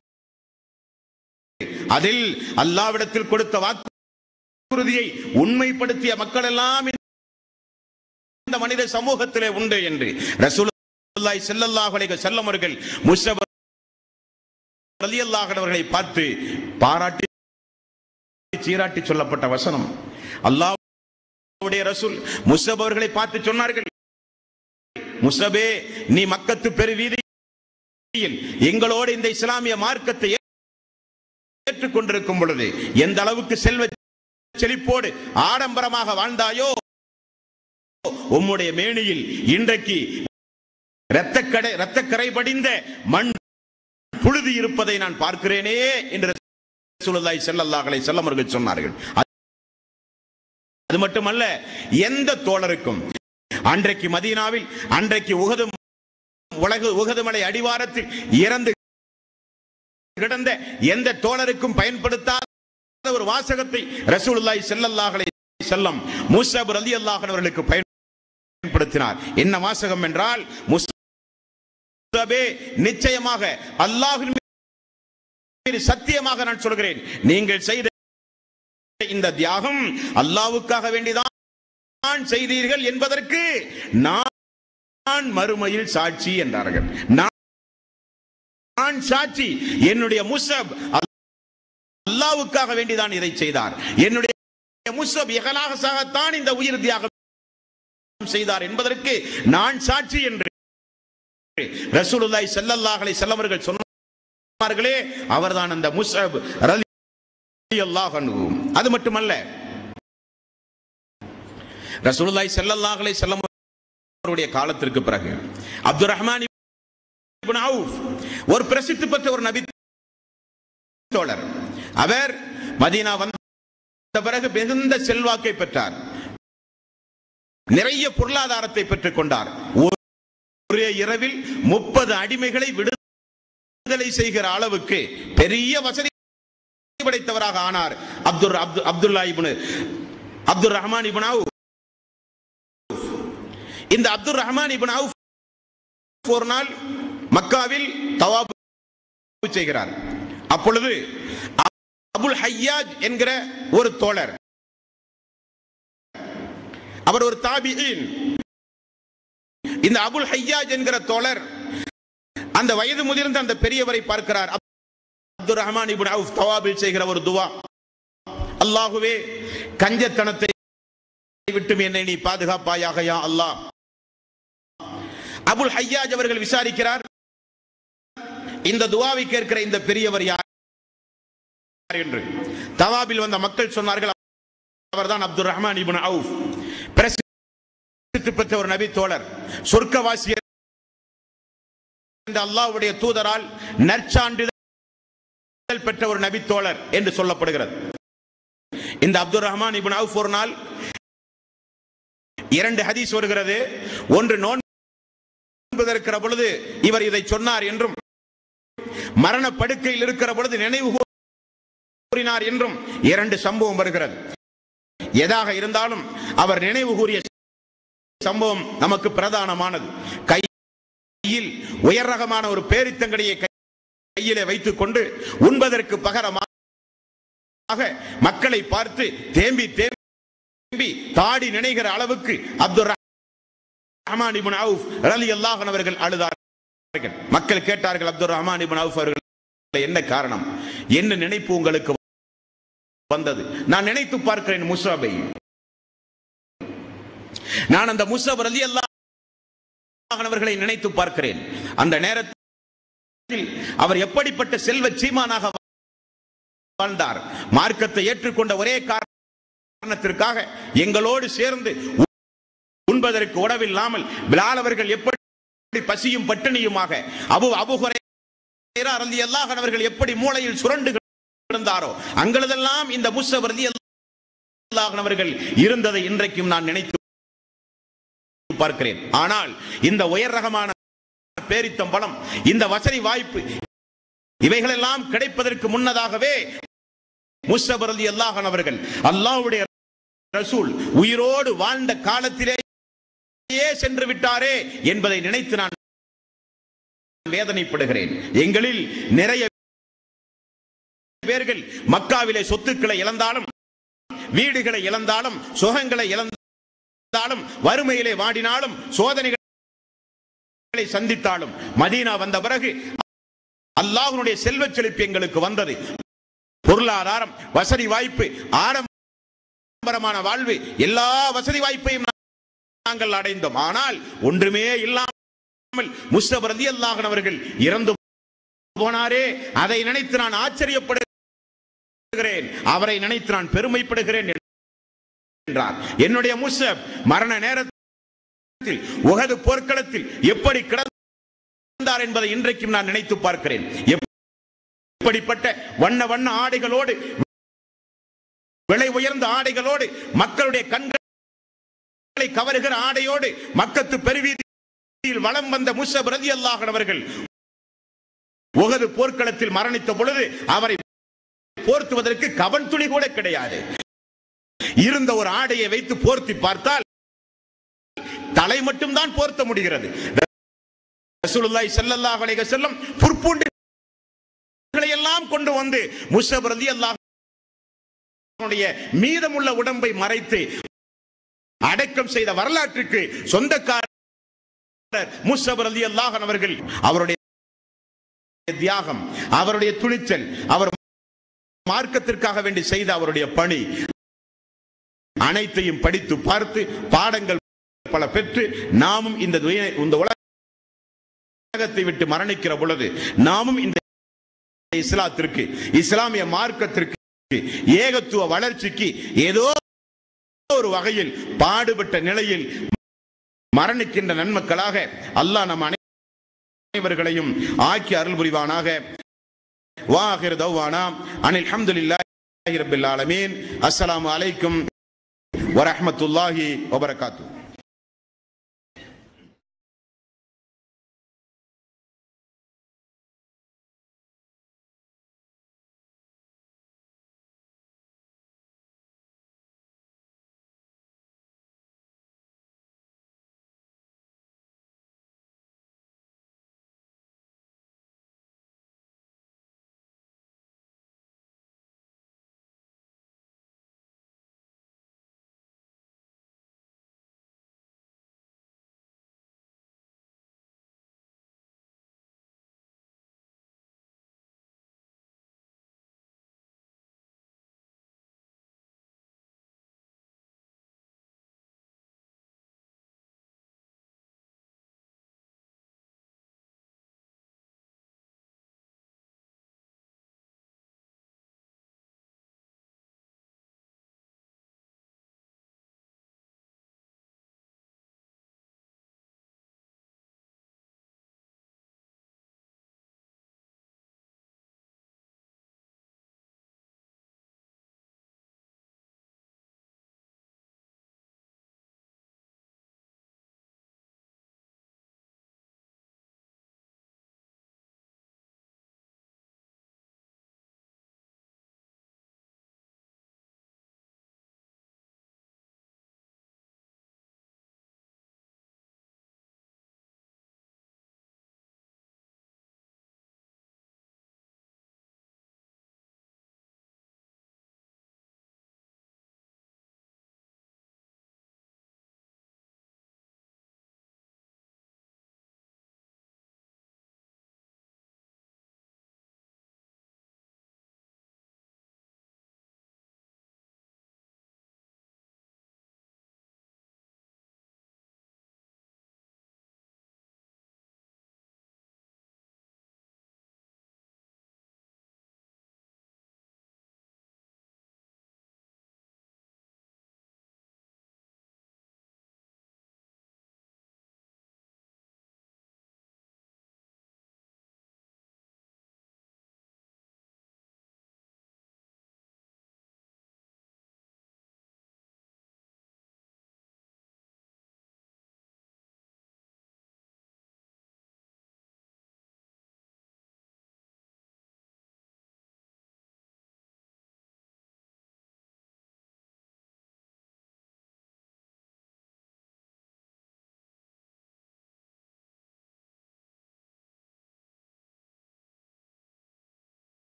அதில் அல்லாவிடத்தில் கொடுத்த வாக்குறுதியை உண்மைப்படுத்திய மக்கள் எல்லாம் இந்த மனித சமூகத்திலே உண்டு என்று ரசூலுல்லாஹி ஸல்லல்லாஹு அலைஹி வஸல்லம் அவர்கள் முஸ்அப் ரலியல்லாஹு அவர்களை பார்த்து பாராட்டி சீராட்டி சொல்லப்பட்ட வசனம் அல்லாஹ்வுடைய ரசூல் முஸ்அப் அவர்களை பார்த்து சொன்னார்கள் முஸ்அபே நீ மக்கத்து பெருவீதியில் எங்களோடு இந்த இஸ்லாமிய மார்க்கத்தை ஏற்றுக்கொண்டிருக்கும் பொழுது எந்த அளவுக்கு செல்வ செழிப்போடு ஆடம்பரமாக வாழ்ந்தாயோ உம்முடைய மேனியில் இன்றைக்கு இரத்தக்கடை இரத்தக்கரை படிந்த மண் புழுதி இருப்பதை நான் பார்க்கிறேனே என்று ரசூலுல்லாஹி ஸல்லல்லாஹு அலைஹி வஸல்லம் அவர்கள் சொன்னார்கள் அது மட்டுமல்ல எந்த தோழருக்கும் அன்றைக்கு மதீனாவில் அன்றைக்கு உகது உலகு உகதுமலை அடிவாரத்தில் இறந்து கிடந்த எந்த தோழருக்கும் பயன்படுத்தாத ஒரு வாசகத்தை ரசூலுல்லாஹி ஸல்லல்லாஹு அலைஹி வஸல்லம் மூஸாப் ரலியல்லாஹு அவர்களுக்கு பயன்படுத்தினார் என்ன வாசகம் என்றால் முஸ்தபே நிச்சயமாக அல்லாஹ்வின் மீது சத்தியமாக நான் சொல்கிறேன் நீங்கள் செய்த இந்த தியாகம் அல்லாஹ்வுக்காக வேண்டிதான் செய்தீர்கள் என்பதற்கு நான் மறுமையில் சாட்சி என்றார்கள் நான் நான் சாட்சி என்னுடைய முசப் அல்லாவுக்காக வேண்டிதான் இதை செய்தார் என்னுடைய முசப் எகலாகத்தான் இந்த உயிர் தியாகம் செய்தார் என்பதற்கு நான் சாட்சி என்று ரசூலுல்லாஹி ஸல்லல்லாஹு அலைஹி வஸல்லம் அவர்கள் சொன்னார்களே அவர்தான் அந்த முஸ்அப் ரலியல்லாஹு அன்ஹு அது மட்டுமல்ல ரசூலுல்லாஹி ஸல்லல்லாஹு அலைஹி வஸல்லம் அவருடைய காலத்திற்கு பிறகு அப்துர் ரஹ்மான் இப்னு அவுஃப் ஒரு பிரசித்தி பெற்ற ஒரு நபி தோழர் அவர் மதீனா வந்த பிறகு மிகுந்த செல்வாக்கை பெற்றார் நிறைய பொருளாதாரத்தை பெற்றுக் கொண்டார் ஒரே இரவில் முப்பது அடிமைகளை விடுதலை செய்கிற அளவுக்கு பெரிய வசதி படைத்தவராக ஆனார் அப்துல் அப்து அப்துல்லா இப்னு அப்துல் ரஹ்மான் இப்னு அவுஃப் இந்த அப்துல் ரஹ்மான் இப்னு அவுஃப் ஒரு நாள் மக்காவில் தவாபு செய்கிறார் அப்பொழுது அபுல் ஹையாஜ் என்கிற ஒரு தோழர் அவர் ஒரு தாபியின் இந்த அபுல் ஹையாஜ் என்கிற தோழர் அந்த வயது முதிர்ந்த அந்த பெரியவரை பார்க்கிறார் அப்துல் ரஹ்மான் இப்னு அவுஃப் தவாபில் செய்கிற ஒரு துவா அல்லாஹுவே கஞ்சத்தனத்தை விட்டு என்னை நீ பாதுகாப்பாயாக யா அல்லாஹ் அபுல் ஹையாஜ் அவர்கள் விசாரிக்கிறார் இந்த துவாவை கேட்கிற இந்த பெரியவர் யார் என்று தவாபில் வந்த மக்கள் சொன்னார்கள் அவர்தான் அப்துல் ரஹ்மான் இப்னு அவுஃப் பிரசித்தி பெற்ற ஒரு நபி தோழர் சொர்க்கவாசி என்ற அல்லாஹ்வுடைய தூதரால் நற்சான்றிதழ் பெற்ற ஒரு நபி தோழர் என்று சொல்லப்படுகிறது இந்த அப்துல் ரஹ்மான் இப்னு அவுஃப் ஒரு நாள் இரண்டு ஹதீஸ் வருகிறது ஒன்று நோன்பு இருக்கிற பொழுது இவர் இதை சொன்னார் என்றும் மரண படுக்கையில் இருக்கிற பொழுது நினைவு கூறினார் என்றும் இரண்டு சம்பவம் வருகிறது எதாக இருந்தாலும் அவர் நினைவு கூறிய சம்பவம் நமக்கு பிரதானமானது கையில் உயர் ரகமான ஒரு பேரித்தங்கடியை கையிலே வைத்துக் கொண்டு உண்பதற்கு பகரமாக மக்களை பார்த்து தேம்பி தேம்பி தாடி நினைகிற அளவுக்கு அப்துல் ரஹ்மான் இப்னு அவுஃப் ரலியல்லாஹு அன்ஹு அவர்கள் அழுதார்கள் மக்கள் கேட்டார்கள் அப்துல் ரஹ்மான் இப்னு அவுஃப் அவர்கள் என்ன காரணம் என்ன நினைப்பு உங்களுக்கு வந்தது நான் நினைத்து பார்க்கிறேன் முசாபை நான் அந்த முசாப் ரலி அவர்களை நினைத்து பார்க்கிறேன் அந்த நேரத்தில் அவர் எப்படிப்பட்ட செல்வ சீமானாக வாழ்ந்தார் மார்க்கத்தை ஏற்றுக்கொண்ட ஒரே காரணத்திற்காக எங்களோடு சேர்ந்து உண்பதற்கு உணவில்லாமல் பிலால் அவர்கள் எப்படி பசியும் பட்டினியுமாக அபு அபுகுரை ரலி அல்லாஹ் அவர்கள் எப்படி மூளையில் சுரண்டு கிடந்தாரோ அங்களதெல்லாம் இந்த முஸ்ஸப் ரலி அல்லாஹ் அவர்கள் இருந்ததை இன்றைக்கும் நான் நினைத்து பார்க்கிறேன் ஆனால் இந்த உயர் ரகமான பேரித்தம் பலம் இந்த வசதி வாய்ப்பு இவைகளெல்லாம் கிடைப்பதற்கு முன்னதாகவே முஸ்ஸப் ரலி அல்லாஹ் அவர்கள் அல்லாஹ்வுடைய ரசூல் உயிரோடு வாழ்ந்த காலத்திலேயே சென்று விட்டாரே என்பதை நினைத்து நான் வேதனைப்படுகிறேன் எங்களில் நிறைய பேர்கள் மக்காவிலே சொத்துக்களை இழந்தாலும் வீடுகளை இழந்தாலும் சுகங்களை இழந்தாலும் வறுமையிலே வாடினாலும் சோதனைகளை சந்தித்தாலும் மதீனா வந்த பிறகு அல்லாஹ்வுடைய செல்வச் செழிப்பு எங்களுக்கு வந்தது பொருளாதாரம் வசதி வாய்ப்பு ஆடம்பரமான வாழ்வு எல்லா வசதி வாய்ப்பையும் நாங்கள் அடைந்தோம் ஆனால் ஒன்றுமே இல்லாமல் முஸ்தபர் ரதி அல்லாஹன் அவர்கள் இறந்து போனாரே அதை நினைத்து நான் ஆச்சரியப்படுகிறேன் அவரை நினைத்து நான் பெருமைப்படுகிறேன் என்றார் என்னுடைய முஸ்தப் மரண நேரத்தில் உகது போர்க்களத்தில் எப்படி கிடந்தார் என்பதை இன்றைக்கும் நான் நினைத்து பார்க்கிறேன் எப்படிப்பட்ட வண்ண வண்ண ஆடைகளோடு விலை உயர்ந்த ஆடைகளோடு மக்களுடைய கண்களை கவருகிற ஆடையோடு மக்கத்து பெருவீதியில் வலம் வந்த முஸ்ஸப் ரதி அவர்கள் உகது போர்க்களத்தில் மரணித்த பொழுது அவரை போர்த்துவதற்கு கவன் துளி கூட கிடையாது இருந்த ஒரு ஆடையை வைத்து போர்த்தி பார்த்தால் தலை மட்டும்தான் போர்த்த முடிகிறது ரசூலுல்லாஹி ஸல்லல்லாஹு அலைஹி வஸல்லம் புற்பூண்டுகளை எல்லாம் கொண்டு வந்து முஸ்ஸப் ரதி மீதமுள்ள உடம்பை மறைத்து அடக்கம் செய்த வரலாற்றுக்கு சொந்தக்காரர் முஸ்ஸப் ரலி அல்லாஹன் அவர்கள் அவருடைய தியாகம் அவருடைய துணிச்சல் அவர் மார்க்கத்திற்காக வேண்டி செய்த அவருடைய பணி அனைத்தையும் படித்து பார்த்து பாடங்கள் பல பெற்று நாமும் இந்த துய- இந்த உலகத்தை விட்டு மரணிக்கிற பொழுது நாமும் இந்த இஸ்லாத்திற்கு இஸ்லாமிய மார்க்கத்திற்கு ஏகத்துவ வளர்ச்சிக்கு ஏதோ ஒரு வகையில் பாடுபட்ட நிலையில் மரணிக்கின்ற நன்மக்களாக அல்லாஹ் நம் அனைவர்களையும் ஆக்கி அருள் புரிவானாக வாஹிர் தௌவானா அனில் அல்ஹம்துலில்லாஹி ரப்பில் ஆலமீன் அஸ்ஸலாமு அலைக்கும் வரஹ்மத்துல்லாஹி வபரகாத்துஹு